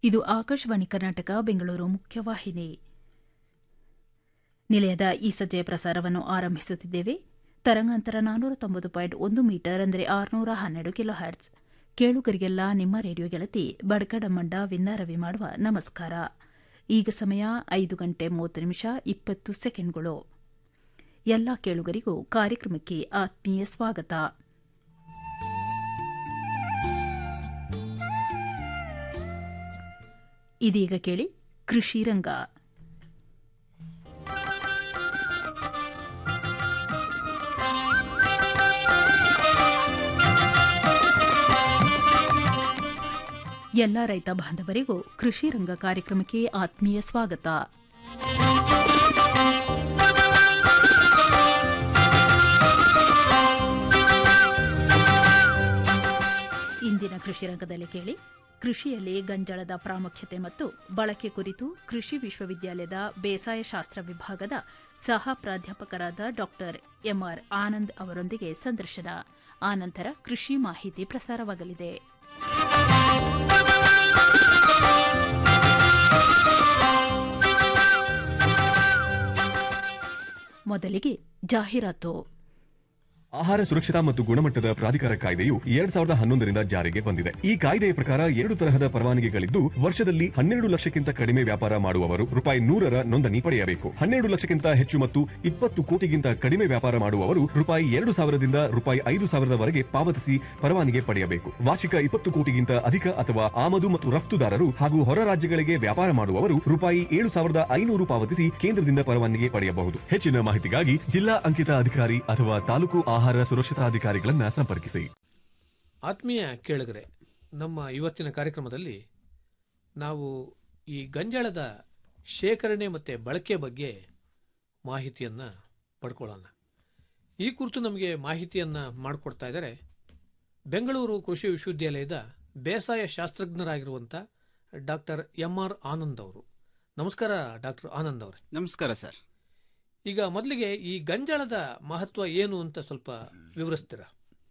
ಇದು ಆಕಾಶವಾಣಿ ಕರ್ನಾಟಕ ಬೆಂಗಳೂರು ಮುಖ್ಯವಾಹಿನಿ ನಿಲಯದ ಈ ಸಜ್ಜೆಯ ಪ್ರಸಾರವನ್ನು ಆರಂಭಿಸುತ್ತಿದ್ದೇವೆ ತರಂಗಾಂತರ ನಾನ್ನೂರ ತೊಂಬತ್ತು ಪಾಯಿಂಟ್ ಒಂದು ಮೀಟರ್ ಅಂದರೆ ಆರುನೂರ ಹನ್ನೆರಡು ಕಿಲೋ ಹರ್ಟ್ಸ್ ಕೇಳುಗರಿಗೆಲ್ಲ ನಿಮ್ಮ ರೇಡಿಯೋ ಗೆಳತಿ ಬಡಕಡಮಂಡ ವಿನ್ನಾರವಿ ಮಾಡುವ ನಮಸ್ಕಾರ ಈಗ ಸಮಯ ಐದು ಗಂಟೆ ಮೂವತ್ತು ನಿಮಿಷ ಇಪ್ಪತ್ತು ಸೆಕೆಂಡ್ಗಳು ಎಲ್ಲ ಕೇಳುಗರಿಗೂ ಕಾರ್ಯಕ್ರಮಕ್ಕೆ ಆತ್ಮೀಯ ಸ್ವಾಗತ ಇದೀಗ ಕೇಳಿ ಕೃಷಿ ರಂಗ ಎಲ್ಲ ರೈತ ಬಾಂಧವರಿಗೂ ಕೃಷಿ ರಂಗ ಕಾರ್ಯಕ್ರಮಕ್ಕೆ ಆತ್ಮೀಯ ಸ್ವಾಗತ ಇಂದಿನ ಕೃಷಿ ರಂಗದಲ್ಲಿ ಕೇಳಿ ಕೃಷಿಯಲ್ಲಿ ಗಂಜಳದ ಪ್ರಾಮುಖ್ಯತೆ ಮತ್ತು ಬಳಕೆ ಕುರಿತು ಕೃಷಿ ವಿಶ್ವವಿದ್ಯಾಲಯದ ಬೇಸಾಯ ಶಾಸ್ತ್ರ ವಿಭಾಗದ ಸಹ ಪ್ರಾಧ್ಯಾಪಕರಾದ ಡಾ ಎಂಆರ್ ಆನಂದ್ ಅವರೊಂದಿಗೆ ಸಂದರ್ಶನ ಆನಂತರ ಕೃಷಿ ಮಾಹಿತಿ ಪ್ರಸಾರವಾಗಲಿದೆ ಮೊದಲಿಗೆ ಜಾಹೀರಾತು ಆಹಾರ ಸುರಕ್ಷತಾ ಮತ್ತು ಗುಣಮಟ್ಟದ ಪ್ರಾಧಿಕಾರ ಕಾಯ್ದೆಯು ಎರಡ್ ಸಾವಿರದ ಹನ್ನೊಂದರಿಂದ ಜಾರಿಗೆ ಬಂದಿದೆ ಈ ಕಾಯ್ದೆಯ ಪ್ರಕಾರ ಎರಡು ತರಹದ ಪರವಾನಗಿಗಳಿದ್ದು ವರ್ಷದಲ್ಲಿ ಹನ್ನೆರಡು ಲಕ್ಷಕ್ಕಿಂತ ಕಡಿಮೆ ವ್ಯಾಪಾರ ಮಾಡುವವರು ರೂಪಾಯಿ ನೂರರ ನೋಂದಣಿ ಪಡೆಯಬೇಕು ಹನ್ನೆರಡು ಲಕ್ಷಕ್ಕಿಂತ ಹೆಚ್ಚು ಮತ್ತು ಇಪ್ಪತ್ತು ಕೋಟಿಗಿಂತ ಕಡಿಮೆ ವ್ಯಾಪಾರ ಮಾಡುವವರು ರೂಪಾಯಿ ಎರಡು ಸಾವಿರದಿಂದ ರೂಪಾಯಿ ಐದು ಸಾವಿರದವರೆಗೆ ಪಾವತಿಸಿ ಪರವಾನಗಿ ಪಡೆಯಬೇಕು ವಾರ್ಷಿಕ ಇಪ್ಪತ್ತು ಕೋಟಿಗಿಂತ ಅಧಿಕ ಅಥವಾ ಆಮದು ಮತ್ತು ರಫ್ತುದಾರರು ಹಾಗೂ ಹೊರ ರಾಜ್ಯಗಳಿಗೆ ವ್ಯಾಪಾರ ಮಾಡುವವರು ರೂಪಾಯಿ ಏಳು ಸಾವಿರದ ಐನೂರು ಪಾವತಿಸಿ ಕೇಂದ್ರದಿಂದ ಪರವಾನಗಿ ಪಡೆಯಬಹುದು ಹೆಚ್ಚಿನ ಮಾಹಿತಿಗಾಗಿ ಜಿಲ್ಲಾ ಅಂಕಿತ ಅಧಿಕಾರಿ ಅಥವಾ ತಾಲೂಕು ಆಹಾರ ಸುರಕ್ಷತಾ ಅಧಿಕಾರಿಗಳನ್ನ ಸಂಪರ್ಕಿಸಿ ಆತ್ಮೀಯ ಕೇಳುಗರೆ ನಮ್ಮ ಇವತ್ತಿನ ಕಾರ್ಯಕ್ರಮದಲ್ಲಿ ನಾವು ಈ ಗಂಜಾಳದ ಶೇಖರಣೆ ಮತ್ತು ಬಳಕೆ ಬಗ್ಗೆ ಮಾಹಿತಿಯನ್ನು ಪಡ್ಕೊಳ್ಳೋಣ ಈ ಕುರಿತು ನಮಗೆ ಮಾಹಿತಿಯನ್ನು ಮಾಡಿಕೊಡ್ತಾ ಇದ್ದಾರೆ ಬೆಂಗಳೂರು ಕೃಷಿ ವಿಶ್ವವಿದ್ಯಾಲಯದ ಬೇಸಾಯ ಶಾಸ್ತ್ರಜ್ಞರಾಗಿರುವಂಥ ಡಾಕ್ಟರ್ ಎಂ ಆರ್ ಆನಂದ್ ಅವರು ನಮಸ್ಕಾರ ಡಾಕ್ಟರ್ ಆನಂದ್ ಅವರೇ ನಮಸ್ಕಾರ ಸರ್ ಈಗ ಮೊದಲಿಗೆ ಈ ಗಂಜಾಳದ ಮಹತ್ವ ಏನು ಅಂತ ಸ್ವಲ್ಪ ವಿವರಿಸ್ತೀರಾ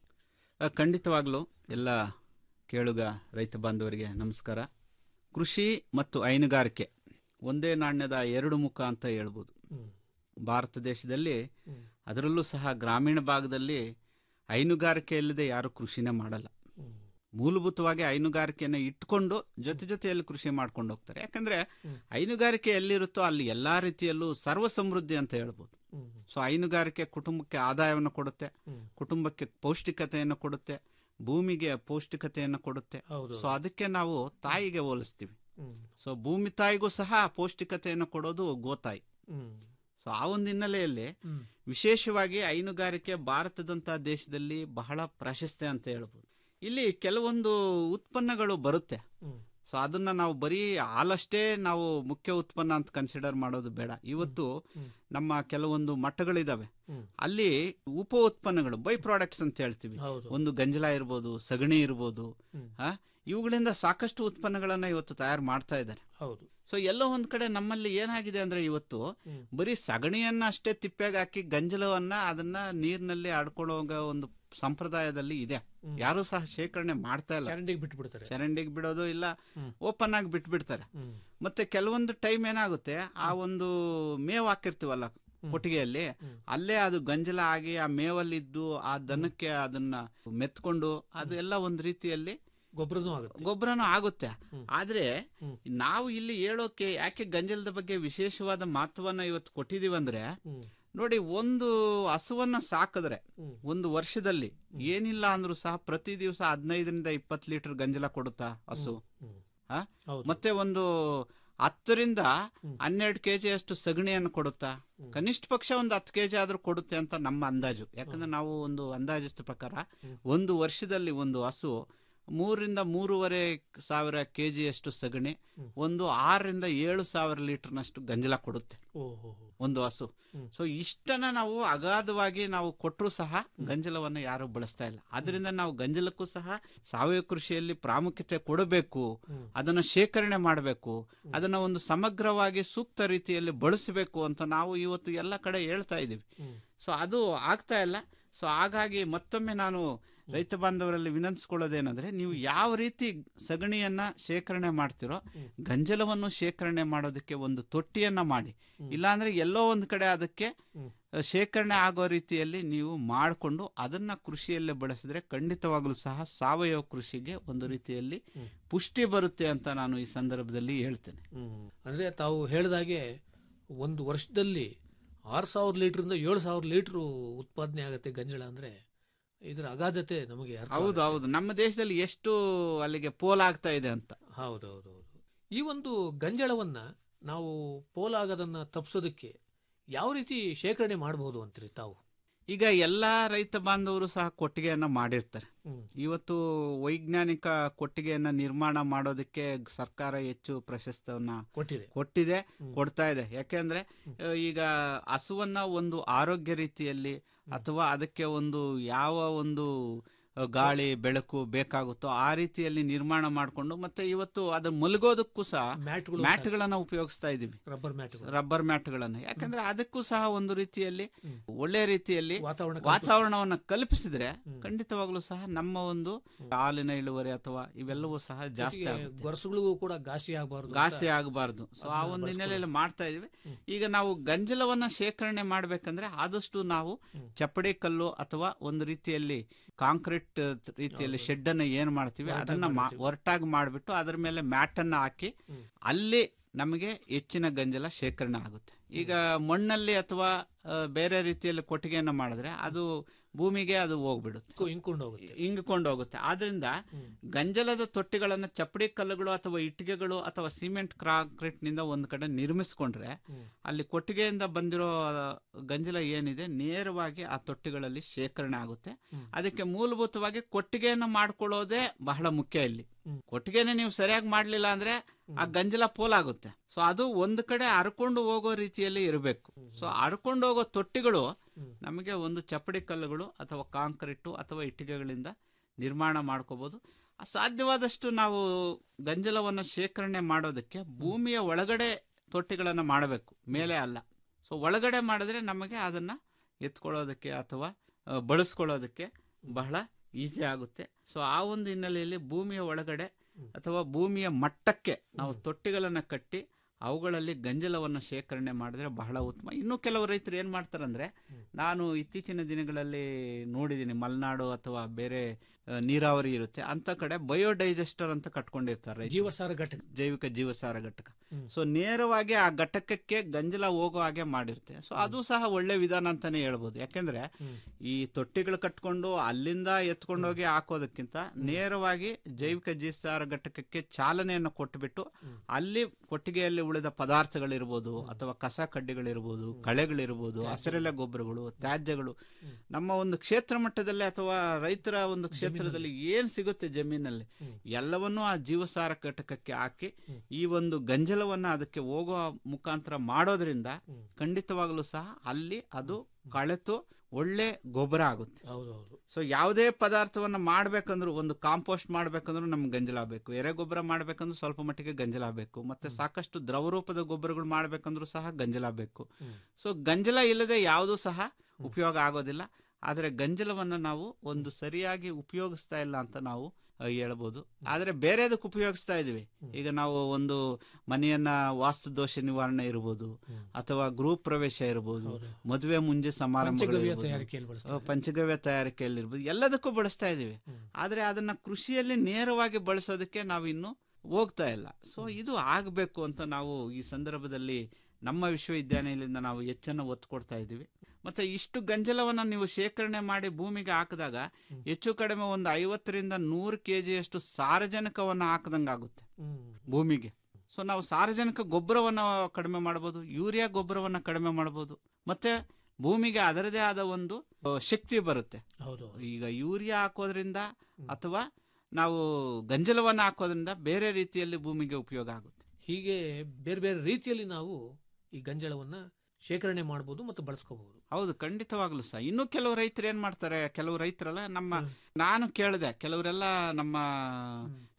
ಅ, ಖಂಡಿತವಾಗ್ಲೂ ಎಲ್ಲ ಕೇಳುಗ ರೈತ ಬಾಂಧವರಿಗೆ ನಮಸ್ಕಾರ ಕೃಷಿ ಮತ್ತು ಹೈನುಗಾರಿಕೆ ಒಂದೇ ನಾಣ್ಯದ ಎರಡು ಮುಖ ಅಂತ ಹೇಳ್ಬೋದು ಹ್ಮ್. ಭಾರತ ದೇಶದಲ್ಲಿ ಹ್ಮ್. ಅದರಲ್ಲೂ ಸಹ ಗ್ರಾಮೀಣ ಭಾಗದಲ್ಲಿ ಹೈನುಗಾರಿಕೆ ಇಲ್ಲದೆ ಯಾರು ಕೃಷಿನೇ ಮಾಡಲ್ಲ ಹ್ಮ್. ಮೂಲಭೂತವಾಗಿ ಹೈನುಗಾರಿಕೆಯನ್ನು ಇಟ್ಕೊಂಡು ಜೊತೆ ಜೊತೆಯಲ್ಲಿ ಕೃಷಿ ಮಾಡ್ಕೊಂಡು ಹೋಗ್ತಾರೆ ಯಾಕಂದ್ರೆ ಹ್ಮ್. ಹೈನುಗಾರಿಕೆ ಎಲ್ಲಿರುತ್ತೋ ಅಲ್ಲಿ ಎಲ್ಲಾ ರೀತಿಯಲ್ಲೂ ಸರ್ವ ಸಮೃದ್ಧಿ ಅಂತ ಹೇಳ್ಬೋದು ಹ್ಮ್. ಸೊ ಹೈನುಗಾರಿಕೆ ಕುಟುಂಬಕ್ಕೆ ಆದಾಯವನ್ನು ಕೊಡುತ್ತೆ ಹ್ಮ್. ಕುಟುಂಬಕ್ಕೆ ಪೌಷ್ಟಿಕತೆಯನ್ನು ಕೊಡುತ್ತೆ ಭೂಮಿಗೆ ಪೌಷ್ಟಿಕತೆಯನ್ನು ಕೊಡುತ್ತೆ ಹೌದು ಸೊ ಅದಕ್ಕೆ ನಾವು ತಾಯಿಗೆ ಹೋಲಿಸ್ತೀವಿ ಹ್ಮ್. ಸೊ ಭೂಮಿ ತಾಯಿಗೂ ಸಹ ಪೌಷ್ಟಿಕತೆಯನ್ನು ಕೊಡೋದು ಗೋತಾಯಿ ಹ್ಮ್. ಸೊ ಆ ಒಂದು ಹಿನ್ನೆಲೆಯಲ್ಲಿ ಹ್ಮ್. ವಿಶೇಷವಾಗಿ ಹೈನುಗಾರಿಕೆ ಭಾರತದಂತ ದೇಶದಲ್ಲಿ ಬಹಳ ಪ್ರಾಶಸ್ತ್ಯ ಅಂತ ಹೇಳ್ಬೋದು ಇಲ್ಲಿ ಕೆಲವೊಂದು ಉತ್ಪನ್ನಗಳು ಬರುತ್ತೆ ಹ್ಮ್. ಸೊ ಅದನ್ನ ನಾವು ಬರೀ ಹಾಲಷ್ಟೇ ನಾವು ಮುಖ್ಯ ಉತ್ಪನ್ನ ಅಂತ ಕನ್ಸಿಡರ್ ಮಾಡೋದು ಬೇಡ ಇವತ್ತು ಹ್ಮ್. ನಮ್ಮ ಕೆಲವೊಂದು ಮಟ್ಟಗಳಿದಾವೆ ಹ್ಮ್. ಅಲ್ಲಿ ಉಪ ಉತ್ಪನ್ನಗಳು ಬೈ ಪ್ರಾಡಕ್ಟ್ಸ್ ಅಂತ ಹೇಳ್ತೀವಿ ಹೌದು ಒಂದು ಗಂಜಲ ಇರ್ಬೋದು ಸಗಣಿ ಇರ್ಬೋದು ಹ್ಮ್. ಆ, ಇವುಗಳಿಂದ ಸಾಕಷ್ಟು ಉತ್ಪನ್ನಗಳನ್ನ ಇವತ್ತು ತಯಾರು ಮಾಡ್ತಾ ಇದ್ದಾರೆ ಹೌದು ಸೊ ಎಲ್ಲೋ ಒಂದ್ ಕಡೆ ನಮ್ಮಲ್ಲಿ ಏನಾಗಿದೆ ಅಂದ್ರೆ ಇವತ್ತು ಹ್ಮ್. ಬರೀ ಸಗಣಿಯನ್ನ ಅಷ್ಟೇ ತಿಪ್ಪೆಗೆ ಹಾಕಿ ಗಂಜಲವನ್ನ ಅದನ್ನ ನೀರಿನಲ್ಲಿ ಆಡ್ಕೊಳ್ಳೋ ಒಂದು ಸಂಪ್ರದಾಯದಲ್ಲಿ ಇದೆ ಹ್ಮ್. ಯಾರು ಸಹ ಶೇಖರಣೆ ಮಾಡ್ತಾ ಇಲ್ಲ ಚರಂಡಿಗೆ ಬಿಟ್ಟು ಬಿಡ್ತಾರೆ ಚರಂಡಿಗೆ ಬಿಡೋದು ಇಲ್ಲ ಹ್ಮ್. ಓಪನ್ ಆಗಿ ಬಿಟ್ಬಿಡ್ತಾರೆ ಹ್ಮ್. ಮತ್ತೆ ಕೆಲವೊಂದು ಟೈಮ್ ಏನಾಗುತ್ತೆ ಆ ಒಂದು ಮೇವ್ ಹಾಕಿರ್ತೀವಲ್ಲ ಕೊಟ್ಟಿಗೆಯಲ್ಲಿ ಹ್ಮ್. ಅಲ್ಲೇ ಅದು ಗಂಜಲ ಆಗಿ ಆ ಮೇವಲ್ಲಿದ್ದು ಆ ದನಕ್ಕೆ ಅದನ್ನ ಮೆತ್ಕೊಂಡು ಅದು ಎಲ್ಲ ಒಂದು ರೀತಿಯಲ್ಲಿ ಗೊಬ್ಬರನೂ ಆಗುತ್ತೆ ಗೊಬ್ಬರನೂ ಆಗುತ್ತೆ ಹ್ಮ್. ಆದ್ರೆ ಹ್ಮ್. ನಾವು ಇಲ್ಲಿ ಹೇಳೋಕೆ ಯಾಕೆ ಗಂಜಲದ ಬಗ್ಗೆ ವಿಶೇಷವಾದ ಮಹತ್ವನ ಇವತ್ತು ಕೊಟ್ಟಿದೀವಂದ್ರೆ ಹ್ಮ್. ನೋಡಿ ಒಂದು ಹಸುವನ್ನ ಸಾಕಿದ್ರೆ ಹ್ಮ್. ಒಂದು ವರ್ಷದಲ್ಲಿ ಏನಿಲ್ಲ ಅಂದ್ರೂ ಸಹ ಪ್ರತಿ ದಿವಸ ಹದಿನೈದರಿಂದ ಇಪ್ಪತ್ತು ಲೀಟರ್ ಗಂಜಲ ಕೊಡುತ್ತಾ ಹಸು ಹ್ಮ್. ಆ? ಹೌದು ಮತ್ತೆ ಒಂದು ಹತ್ತರಿಂದ ಹ್ಮ್. ಹನ್ನೆರಡು ಕೆಜಿ ಅಷ್ಟು ಸಗಣಿಯನ್ನು ಕೊಡುತ್ತಾ ಕನಿಷ್ಠ ಪಕ್ಷ ಒಂದು ಹತ್ತು ಕೆಜಿ ಆದ್ರೂ ಕೊಡುತ್ತೆ ಅಂತ ನಮ್ಮ ಅಂದಾಜು ಯಾಕಂದ್ರೆ ನಾವು ಒಂದು ಅಂದಾಜಿಸಿದ ಪ್ರಕಾರ ಹ್ಮ್. ಒಂದು ವರ್ಷದಲ್ಲಿ ಒಂದು ಹಸು ಮೂರರಿಂದ ಮೂರುವರೆ ಸಾವಿರ ಕೆಜಿ ಅಷ್ಟು ಸಗಣಿ ಹ್ಮ್. ಒಂದು ಆರರಿಂದ ಏಳು ಸಾವಿರ ಲೀಟರ್ನಷ್ಟು ಗಂಜಲ ಕೊಡುತ್ತೆ ಓಹೋ ಒಂದು ಹಸು ಹ್ಮ್. ಸೊ ಇಷ್ಟನ್ನ ನಾವು ಅಗಾಧವಾಗಿ ನಾವು ಕೊಟ್ಟರು ಸಹ ಗಂಜಲವನ್ನು ಯಾರು ಬಳಸ್ತಾ ಇಲ್ಲ ಆದ್ರಿಂದ ನಾವು ಗಂಜಲಕ್ಕೂ ಸಹ ಸಾವಯವ ಕೃಷಿಯಲ್ಲಿ ಪ್ರಾಮುಖ್ಯತೆ ಕೊಡಬೇಕು ಹ್ಮ್. ಅದನ್ನ ಶೇಖರಣೆ ಮಾಡಬೇಕು ಅದನ್ನ ಒಂದು ಸಮಗ್ರವಾಗಿ ಸೂಕ್ತ ರೀತಿಯಲ್ಲಿ ಬಳಸಬೇಕು ಅಂತ ನಾವು ಇವತ್ತು ಎಲ್ಲ ಕಡೆ ಹೇಳ್ತಾ ಇದೀವಿ ಹ್ಮ್. ಸೊ ಅದು ಆಗ್ತಾ ಇಲ್ಲ ಸೊ ಹಾಗಾಗಿ ಮತ್ತೊಮ್ಮೆ ನಾನು ರೈತ ಬಾಂಧವರಲ್ಲಿ ವಿನಂತಿಸ್ಕೊಳ್ಳೋದೇನಂದ್ರೆ ನೀವು ಯಾವ ರೀತಿ ಸಗಣಿಯನ್ನ ಶೇಖರಣೆ ಮಾಡ್ತಿರೋ ಗಂಜಲವನ್ನು ಶೇಖರಣೆ ಮಾಡೋದಕ್ಕೆ ಒಂದು ತೊಟ್ಟಿಯನ್ನ ಮಾಡಿ ಇಲ್ಲಾಂದ್ರೆ ಎಲ್ಲೋ ಒಂದು ಕಡೆ ಅದಕ್ಕೆ ಅ, ಶೇಖರಣೆ ಆಗೋ ರೀತಿಯಲ್ಲಿ ನೀವು ಮಾಡಿಕೊಂಡು ಅದನ್ನ ಕೃಷಿಯಲ್ಲೇ ಬಳಸಿದ್ರೆ ಖಂಡಿತವಾಗ್ಲೂ ಸಹ ಸಾವಯವ ಕೃಷಿಗೆ ಒಂದು ರೀತಿಯಲ್ಲಿ ಪುಷ್ಟಿ ಬರುತ್ತೆ ಅಂತ ನಾನು ಈ ಸಂದರ್ಭದಲ್ಲಿ ಹೇಳ್ತೇನೆ ಹ್ಮ್. ಅಂದ್ರೆ ತಾವು ಹೇಳಿದಾಗೆ ಒಂದು ವರ್ಷದಲ್ಲಿ ಆರು ಸಾವಿರ ಲೀಟರ್ಂದ ಏಳು ಸಾವಿರ ಲೀಟರ್ ಉತ್ಪಾದನೆ ಆಗುತ್ತೆ ಗಂಜಳ ಅಂದ್ರೆ ಇದರ ಅಗಾಧತೆ ನಮಗೆ ಅರ್ಥ ಹೌದು ಆಗುತ್ತೆ. ಹೌದು ನಮ್ಮ ದೇಶದಲ್ಲಿ ಎಷ್ಟು ಅಲ್ಲಿಗೆ ಪೋಲಾಗ್ತಾ ಇದೆ ಅಂತ ಹೌದೌದೌದು ಈ ಒಂದು ಗಂಜಳವನ್ನ ನಾವು ಪೋಲಾಗದನ್ನ ತಪ್ಪಿಸೋದಕ್ಕೆ ಯಾವ ರೀತಿ ಶೇಖರಣೆ ಮಾಡಬಹುದು ಅಂತೀರಿ ತಾವು ಈಗ ಎಲ್ಲಾ ರೈತ ಬಾಂಧವರು ಸಹ ಕೊಟ್ಟಿಗೆಯನ್ನ ಮಾಡಿರ್ತಾರೆ ಹ್ಮ್. ಇವತ್ತು ವೈಜ್ಞಾನಿಕ ಕೊಟ್ಟಿಗೆಯನ್ನ ನಿರ್ಮಾಣ ಮಾಡೋದಕ್ಕೆ ಸರ್ಕಾರ ಹೆಚ್ಚು ಪ್ರಶಸ್ತವನ್ನ ಕೊಟ್ಟಿದೆ ಕೊಟ್ಟಿದೆ ಕೊಡ್ತಾ ಇದೆ ಯಾಕೆಂದ್ರೆ ಆ, ಈಗ ಹಸುವನ್ನ ಒಂದು ಆರೋಗ್ಯ ರೀತಿಯಲ್ಲಿ ಅಥವಾ ಅದಕ್ಕೆ ಒಂದು ಯಾವ ಒಂದು ಆ, ಗಾಳಿ ಬೆಳಕು ಬೇಕಾಗುತ್ತೋ ಆ ರೀತಿಯಲ್ಲಿ ನಿರ್ಮಾಣ ಮಾಡಿಕೊಂಡು ಮತ್ತೆ ಇವತ್ತು ಅದನ್ನ ಮಲಗೋದಕ್ಕೂ ಸಹ ಮ್ಯಾಟ್ಗಳು ಮ್ಯಾಟ್ಗಳನ್ನ ಉಪಯೋಗಿಸ್ತಾ ಇದೀವಿ ರಬ್ಬರ್ ಮ್ಯಾಟ್ ರಬ್ಬರ್ ಮ್ಯಾಟ್ಗಳನ್ನ ಯಾಕಂದ್ರೆ ಅದಕ್ಕೂ ಸಹ ಒಂದು ರೀತಿಯಲ್ಲಿ ಒಳ್ಳೆ ರೀತಿಯಲ್ಲಿ ವಾತಾವರಣ ವಾತಾವರಣವನ್ನ ಕಲ್ಪಿಸಿದ್ರೆ ಖಂಡಿತವಾಗ್ಲೂ ಸಹ ನಮ್ಮ ಒಂದು ಹಾಲಿನ ಇಳುವರಿ ಅಥವಾ ಇವೆಲ್ಲವೂ ಸಹ ಜಾಸ್ತಿ ಆಗುತ್ತೆ ಗೊರಸುಗಳಿಗೂ ಕೂಡ ಘಾಸಿ ಆಗಬಾರ್ದು ಘಾಸಿ ಆಗಬಾರ್ದು ಸೊ ಆ ಒಂದು ಹಿನ್ನೆಲೆಯಲ್ಲಿ ಮಾಡ್ತಾ ಇದೀವಿ ಈಗ ನಾವು ಗಂಜಲವನ್ನ ಶೇಖರಣೆ ಮಾಡ್ಬೇಕಂದ್ರೆ ಆದಷ್ಟು ನಾವು ಚಪ್ಪಡಿ ಕಲ್ಲು ಅಥವಾ ಒಂದು ರೀತಿಯಲ್ಲಿ ಕಾಂಕ್ರೀಟ್ ರೀತಿಯಲ್ಲಿ ಶೆಡ್ ಅನ್ನ ಏನ್ ಮಾಡ್ತೀವಿ ಅದನ್ನ ಮಾ- ಒರಟಾಗಿ ಮಾಡ್ಬಿಟ್ಟು ಅದ್ರ ಮೇಲೆ ಮ್ಯಾಟ್ ಅನ್ನ ಹಾಕಿ ಅಲ್ಲಿ ನಮಗೆ ಹೆಚ್ಚಿನ ಗಂಜಲ ಶೇಖರಣೆ ಆಗುತ್ತೆ ಈಗ ಮಣ್ಣಲ್ಲಿ ಅಥವಾ ಆ, ಬೇರೆ ರೀತಿಯಲ್ಲಿ ಕೊಟ್ಟಿಗೆಯನ್ನ ಮಾಡಿದ್ರೆ ಅದು ಭೂಮಿಗೆ ಅದು ಹೋಗ್ಬಿಡುತ್ತೆ ಹಿಂಕೊಂಡು ಹೋಗುತ್ತೆ ಹಿಂಗಿಕೊಂಡು ಹೋಗುತ್ತೆ ಆದ್ರಿಂದ ಗಂಜಲದ ತೊಟ್ಟಿಗಳನ್ನ ಚಪ್ಪಡಿ ಕಲ್ಲುಗಳು ಅಥವಾ ಇಟ್ಟಿಗೆಗಳು ಅಥವಾ ಸಿಮೆಂಟ್ ಕಾಂಕ್ರೀಟ್ ನಿಂದ ಒಂದ್ ಕಡೆ ನಿರ್ಮಿಸ್ಕೊಂಡ್ರೆ ಅಲ್ಲಿ ಕೊಟ್ಟಿಗೆಯಿಂದ ಬಂದಿರೋ ಆ, ಗಂಜಲ ಏನಿದೆ ನೇರವಾಗಿ ಆ ತೊಟ್ಟಿಗಳಲ್ಲಿ ಶೇಖರಣೆ ಆಗುತ್ತೆ ಅದಕ್ಕೆ ಮೂಲಭೂತವಾಗಿ ಕೊಟ್ಟಿಗೆಯನ್ನ ಮಾಡ್ಕೊಳ್ಳೋದೇ ಬಹಳ ಮುಖ್ಯ ಇಲ್ಲಿ ಕೊಟ್ಟಿಗೆನೆ ನೀವು ಸರಿಯಾಗಿ ಮಾಡ್ಲಿಲ್ಲ ಅಂದ್ರೆ ಆ ಗಂಜಲ ಪೋಲಾಗುತ್ತೆ ಸೊ ಅದು ಒಂದು ಕಡೆ ಹರ್ಕೊಂಡು ಹೋಗೋ ರೀತಿಯಲ್ಲಿ ಇರಬೇಕು ಸೊ ಹರ್ಕೊಂಡು ಹೋಗೋ ತೊಟ್ಟಿಗಳು ನಮಗೆ ಒಂದು ಚಪ್ಪಡಿ ಕಲ್ಲುಗಳು ಅಥವಾ ಕಾಂಕ್ರೀಟು ಅಥವಾ ಇಟ್ಟಿಗೆಗಳಿಂದ ನಿರ್ಮಾಣ ಮಾಡ್ಕೋಬಹುದು ಸಾಧ್ಯವಾದಷ್ಟು ನಾವು ಗಂಜಲವನ್ನ ಶೇಖರಣೆ ಮಾಡೋದಕ್ಕೆ ಭೂಮಿಯ ಒಳಗಡೆ ತೊಟ್ಟಿಗಳನ್ನ ಮಾಡಬೇಕು ಮೇಲೆ ಅಲ್ಲ ಸೊ ಒಳಗಡೆ ಮಾಡಿದ್ರೆ ನಮಗೆ ಅದನ್ನ ಎತ್ಕೊಳ್ಳೋದಕ್ಕೆ ಅಥವಾ ಆ, ಬಳಸ್ಕೊಳ್ಳೋದಕ್ಕೆ ಬಹಳ ಈಸಿ ಆಗುತ್ತೆ ಸೊ ಆ ಒಂದು ಹಿನ್ನೆಲೆಯಲ್ಲಿ ಭೂಮಿಯ ಒಳಗಡೆ ಅಥವಾ ಭೂಮಿಯ ಮಟ್ಟಕ್ಕೆ ನಾವು ತೊಟ್ಟಿಗಳನ್ನ ಕಟ್ಟಿ ಅವುಗಳಲ್ಲಿ ಗಂಜಲವನ್ನು ಶೇಖರಣೆ ಮಾಡಿದ್ರೆ ಬಹಳ ಉತ್ತಮ ಇನ್ನು ಕೆಲವು ರೈತರು ಏನ್ ಮಾಡ್ತಾರಂದ್ರೆ ನಾನು ಇತ್ತೀಚಿನ ದಿನಗಳಲ್ಲಿ ನೋಡಿದ್ದೀನಿ ಮಲೆನಾಡು ಅಥವಾ ಬೇರೆ ಆ, ನೀರಾವರಿ ಇರುತ್ತೆ ಅಂತ ಕಡೆ ಬಯೋಡೈಜೆಸ್ಟರ್ ಅಂತ ಕಟ್ಕೊಂಡಿರ್ತಾರೆ ರೈತರು. ಜೀವಸಾರ ಘಟಕ ಜೈವಿಕ ಜೀವಸಾರ ಘಟಕ ಹ್ಮ್. ಸೊ ನೇರವಾಗಿ ಆ ಘಟಕಕ್ಕೆ ಗಂಜಲ ಹೋಗೋ ಹಾಗೆ ಮಾಡಿರುತ್ತೆ ಸೊ ಅದು ಸಹ ಒಳ್ಳೆ ವಿಧಾನ ಅಂತಾನೆ ಹೇಳ್ಬೋದು ಯಾಕೆಂದ್ರೆ ಈ ತೊಟ್ಟಿಗಳು ಕಟ್ಕೊಂಡು ಅಲ್ಲಿಂದ ಎತ್ಕೊಂಡೋಗಿ ಹಾಕೋದಕ್ಕಿಂತ ನೇರವಾಗಿ ಜೈವಿಕ ಜೀವಸಾರ ಘಟಕಕ್ಕೆ ಚಾಲನೆಯನ್ನು ಕೊಟ್ಟುಬಿಟ್ಟು ಅಲ್ಲಿ ಕೊಟ್ಟಿಗೆಯಲ್ಲಿ ಉಳಿದ ಪದಾರ್ಥಗಳಿರ್ಬೋದು ಅಥವಾ ಕಸ ಕಡ್ಡಿಗಳಿರ್ಬೋದು ಕಳೆಗಳಿರ್ಬೋದು ಹಸಿರೆಲೆ ಗೊಬ್ಬರಗಳು ತ್ಯಾಜ್ಯಗಳು ನಮ್ಮ ಒಂದು ಕ್ಷೇತ್ರ ಮಟ್ಟದಲ್ಲಿ ಅಥವಾ ರೈತರ ಒಂದು ಕ್ಷೇತ್ರದಲ್ಲಿ ಏನ್ ಸಿಗುತ್ತೆ ಜಮೀನಲ್ಲಿ ಎಲ್ಲವನ್ನೂ ಆ ಜೀವಸಾರ ಘಟಕಕ್ಕೆ ಹಾಕಿ ಈ ಒಂದು ಗಂಜಲವನ್ನ ಅದಕ್ಕೆ ಹೋಗೋ ಮುಖಾಂತರ ಮಾಡೋದ್ರಿಂದ ಖಂಡಿತವಾಗಲೂ ಸಹ ಅಲ್ಲಿ ಅದು ಕಳೆತು ಒಳ್ಳೆ ಗೊಬ್ಬರ ಆಗುತ್ತೆ ಹೌದೌದು ಸೊ ಯಾವುದೇ ಪದಾರ್ಥವನ್ನ ಮಾಡ್ಬೇಕಂದ್ರೂ ಒಂದು ಕಾಂಪೋಸ್ಟ್ ಮಾಡ್ಬೇಕಂದ್ರೂ ನಮ್ಗೆ ಗಂಜಲ ಬೇಕು ಎರೆ ಗೊಬ್ಬರ ಮಾಡ್ಬೇಕಂದ್ರೂ ಸ್ವಲ್ಪ ಮಟ್ಟಿಗೆ ಗಂಜಲ ಬೇಕು ಮತ್ತೆ ಸಾಕಷ್ಟು ದ್ರವರೂಪದ ಗೊಬ್ಬರಗಳು ಮಾಡ್ಬೇಕಂದ್ರೂ ಸಹ ಗಂಜಲ ಬೇಕು ಸೊ ಗಂಜಲ ಇಲ್ಲದೆ ಯಾವುದೂ ಸಹ ಉಪಯೋಗ ಆಗೋದಿಲ್ಲ ಆದ್ರೆ ಗಂಜಲವನ್ನ ನಾವು ಒಂದು ಸರಿಯಾಗಿ ಉಪಯೋಗಿಸ್ತಾ ಇಲ್ಲ ಅಂತ ನಾವು ಆ, ಹೇಳ್ಬೋದು ಆದ್ರೆ ಬೇರೆದಕ್ಕೆ ಉಪಯೋಗಿಸ್ತಾ ಇದೀವಿ ಈಗ ನಾವು ಒಂದು ಮನೆಯನ್ನ ವಾಸ್ತು ದೋಷ ನಿವಾರಣೆ ಇರ್ಬೋದು ಅಥವಾ ಗೃಹ ಪ್ರವೇಶ ಇರ್ಬೋದು ಮದುವೆ ಮುಂಜೆ ಸಮಾರಂಭಗಳು ಪಂಚಗವ್ಯ ಇರ್ಬೋದು. ತಯಾರಿಕೆಯಲ್ಲಿ ಬಳಸ್ತಾರೆ. ಆ, ಪಂಚಗವ್ಯ ತಯಾರಿಕೆಯಲ್ಲಿ ಇರ್ಬೋದು ಎಲ್ಲದಕ್ಕೂ ಬಳಸ್ತಾ ಇದೀವಿ ಆದ್ರೆ ಅದನ್ನ ಕೃಷಿಯಲ್ಲಿ ನೇರವಾಗಿ ಬಳಸೋದಕ್ಕೆ ನಾವು ಇನ್ನು ಹೋಗ್ತಾ ಇಲ್ಲ ಸೊ ಇದು ಆಗಬೇಕು ಅಂತ ನಾವು ಈ ಸಂದರ್ಭದಲ್ಲಿ ನಮ್ಮ ವಿಶ್ವವಿದ್ಯಾನಿಲಯದಿಂದ ನಾವು ಹೆಚ್ಚನ್ನು ಒತ್ತು ಕೊಡ್ತಾ ಇದ್ದೀವಿ ಮತ್ತೆ ಇಷ್ಟು ಗಂಜಲವನ್ನ ನೀವು ಶೇಖರಣೆ ಮಾಡಿ ಭೂಮಿಗೆ ಹಾಕಿದಾಗ ಹೆಚ್ಚು ಕಡಿಮೆ ಒಂದು ಐವತ್ತರಿಂದ ನೂರು ಕೆ ಜಿಯಷ್ಟು ಸಾರಜನಕವನ್ನ ಹಾಕದಂಗೆ ಆಗುತ್ತೆ ಭೂಮಿಗೆ ಸೊ ನಾವು ಸಾರಜನಕ ಗೊಬ್ಬರವನ್ನ ಕಡಿಮೆ ಮಾಡಬಹುದು ಯೂರಿಯಾ ಗೊಬ್ಬರವನ್ನ ಕಡಿಮೆ ಮಾಡಬಹುದು ಮತ್ತೆ ಭೂಮಿಗೆ ಅದರದೇ ಆದ ಒಂದು ಆ, ಶಕ್ತಿ ಬರುತ್ತೆ ಹೌದು ಈಗ ಯೂರಿಯಾ ಹಾಕೋದ್ರಿಂದ ಅಥವಾ ನಾವು ಗಂಜಲವನ್ನ ಹಾಕೋದ್ರಿಂದ ಬೇರೆ ರೀತಿಯಲ್ಲಿ ಭೂಮಿಗೆ ಉಪಯೋಗ ಆಗುತ್ತೆ ಹೀಗೆ ಬೇರೆ ಬೇರೆ ರೀತಿಯಲ್ಲಿ ನಾವು ಈ ಗಂಜಳವನ್ನ ಶೇಖರಣೆ ಮಾಡಬಹುದು ಮತ್ತು ಬಳಸ್ಕೋಬಹುದು ಹೌದು ಖಂಡಿತವಾಗ್ಲೂ ಸಹ ಇನ್ನು ಕೆಲವು ರೈತರು ಏನ್ ಮಾಡ್ತಾರೆ ಕೆಲವು ರೈತರಲ್ಲ ನಮ್ಮ ನಾನು ಕೇಳಿದೆ ಕೆಲವರೆಲ್ಲ ನಮ್ಮ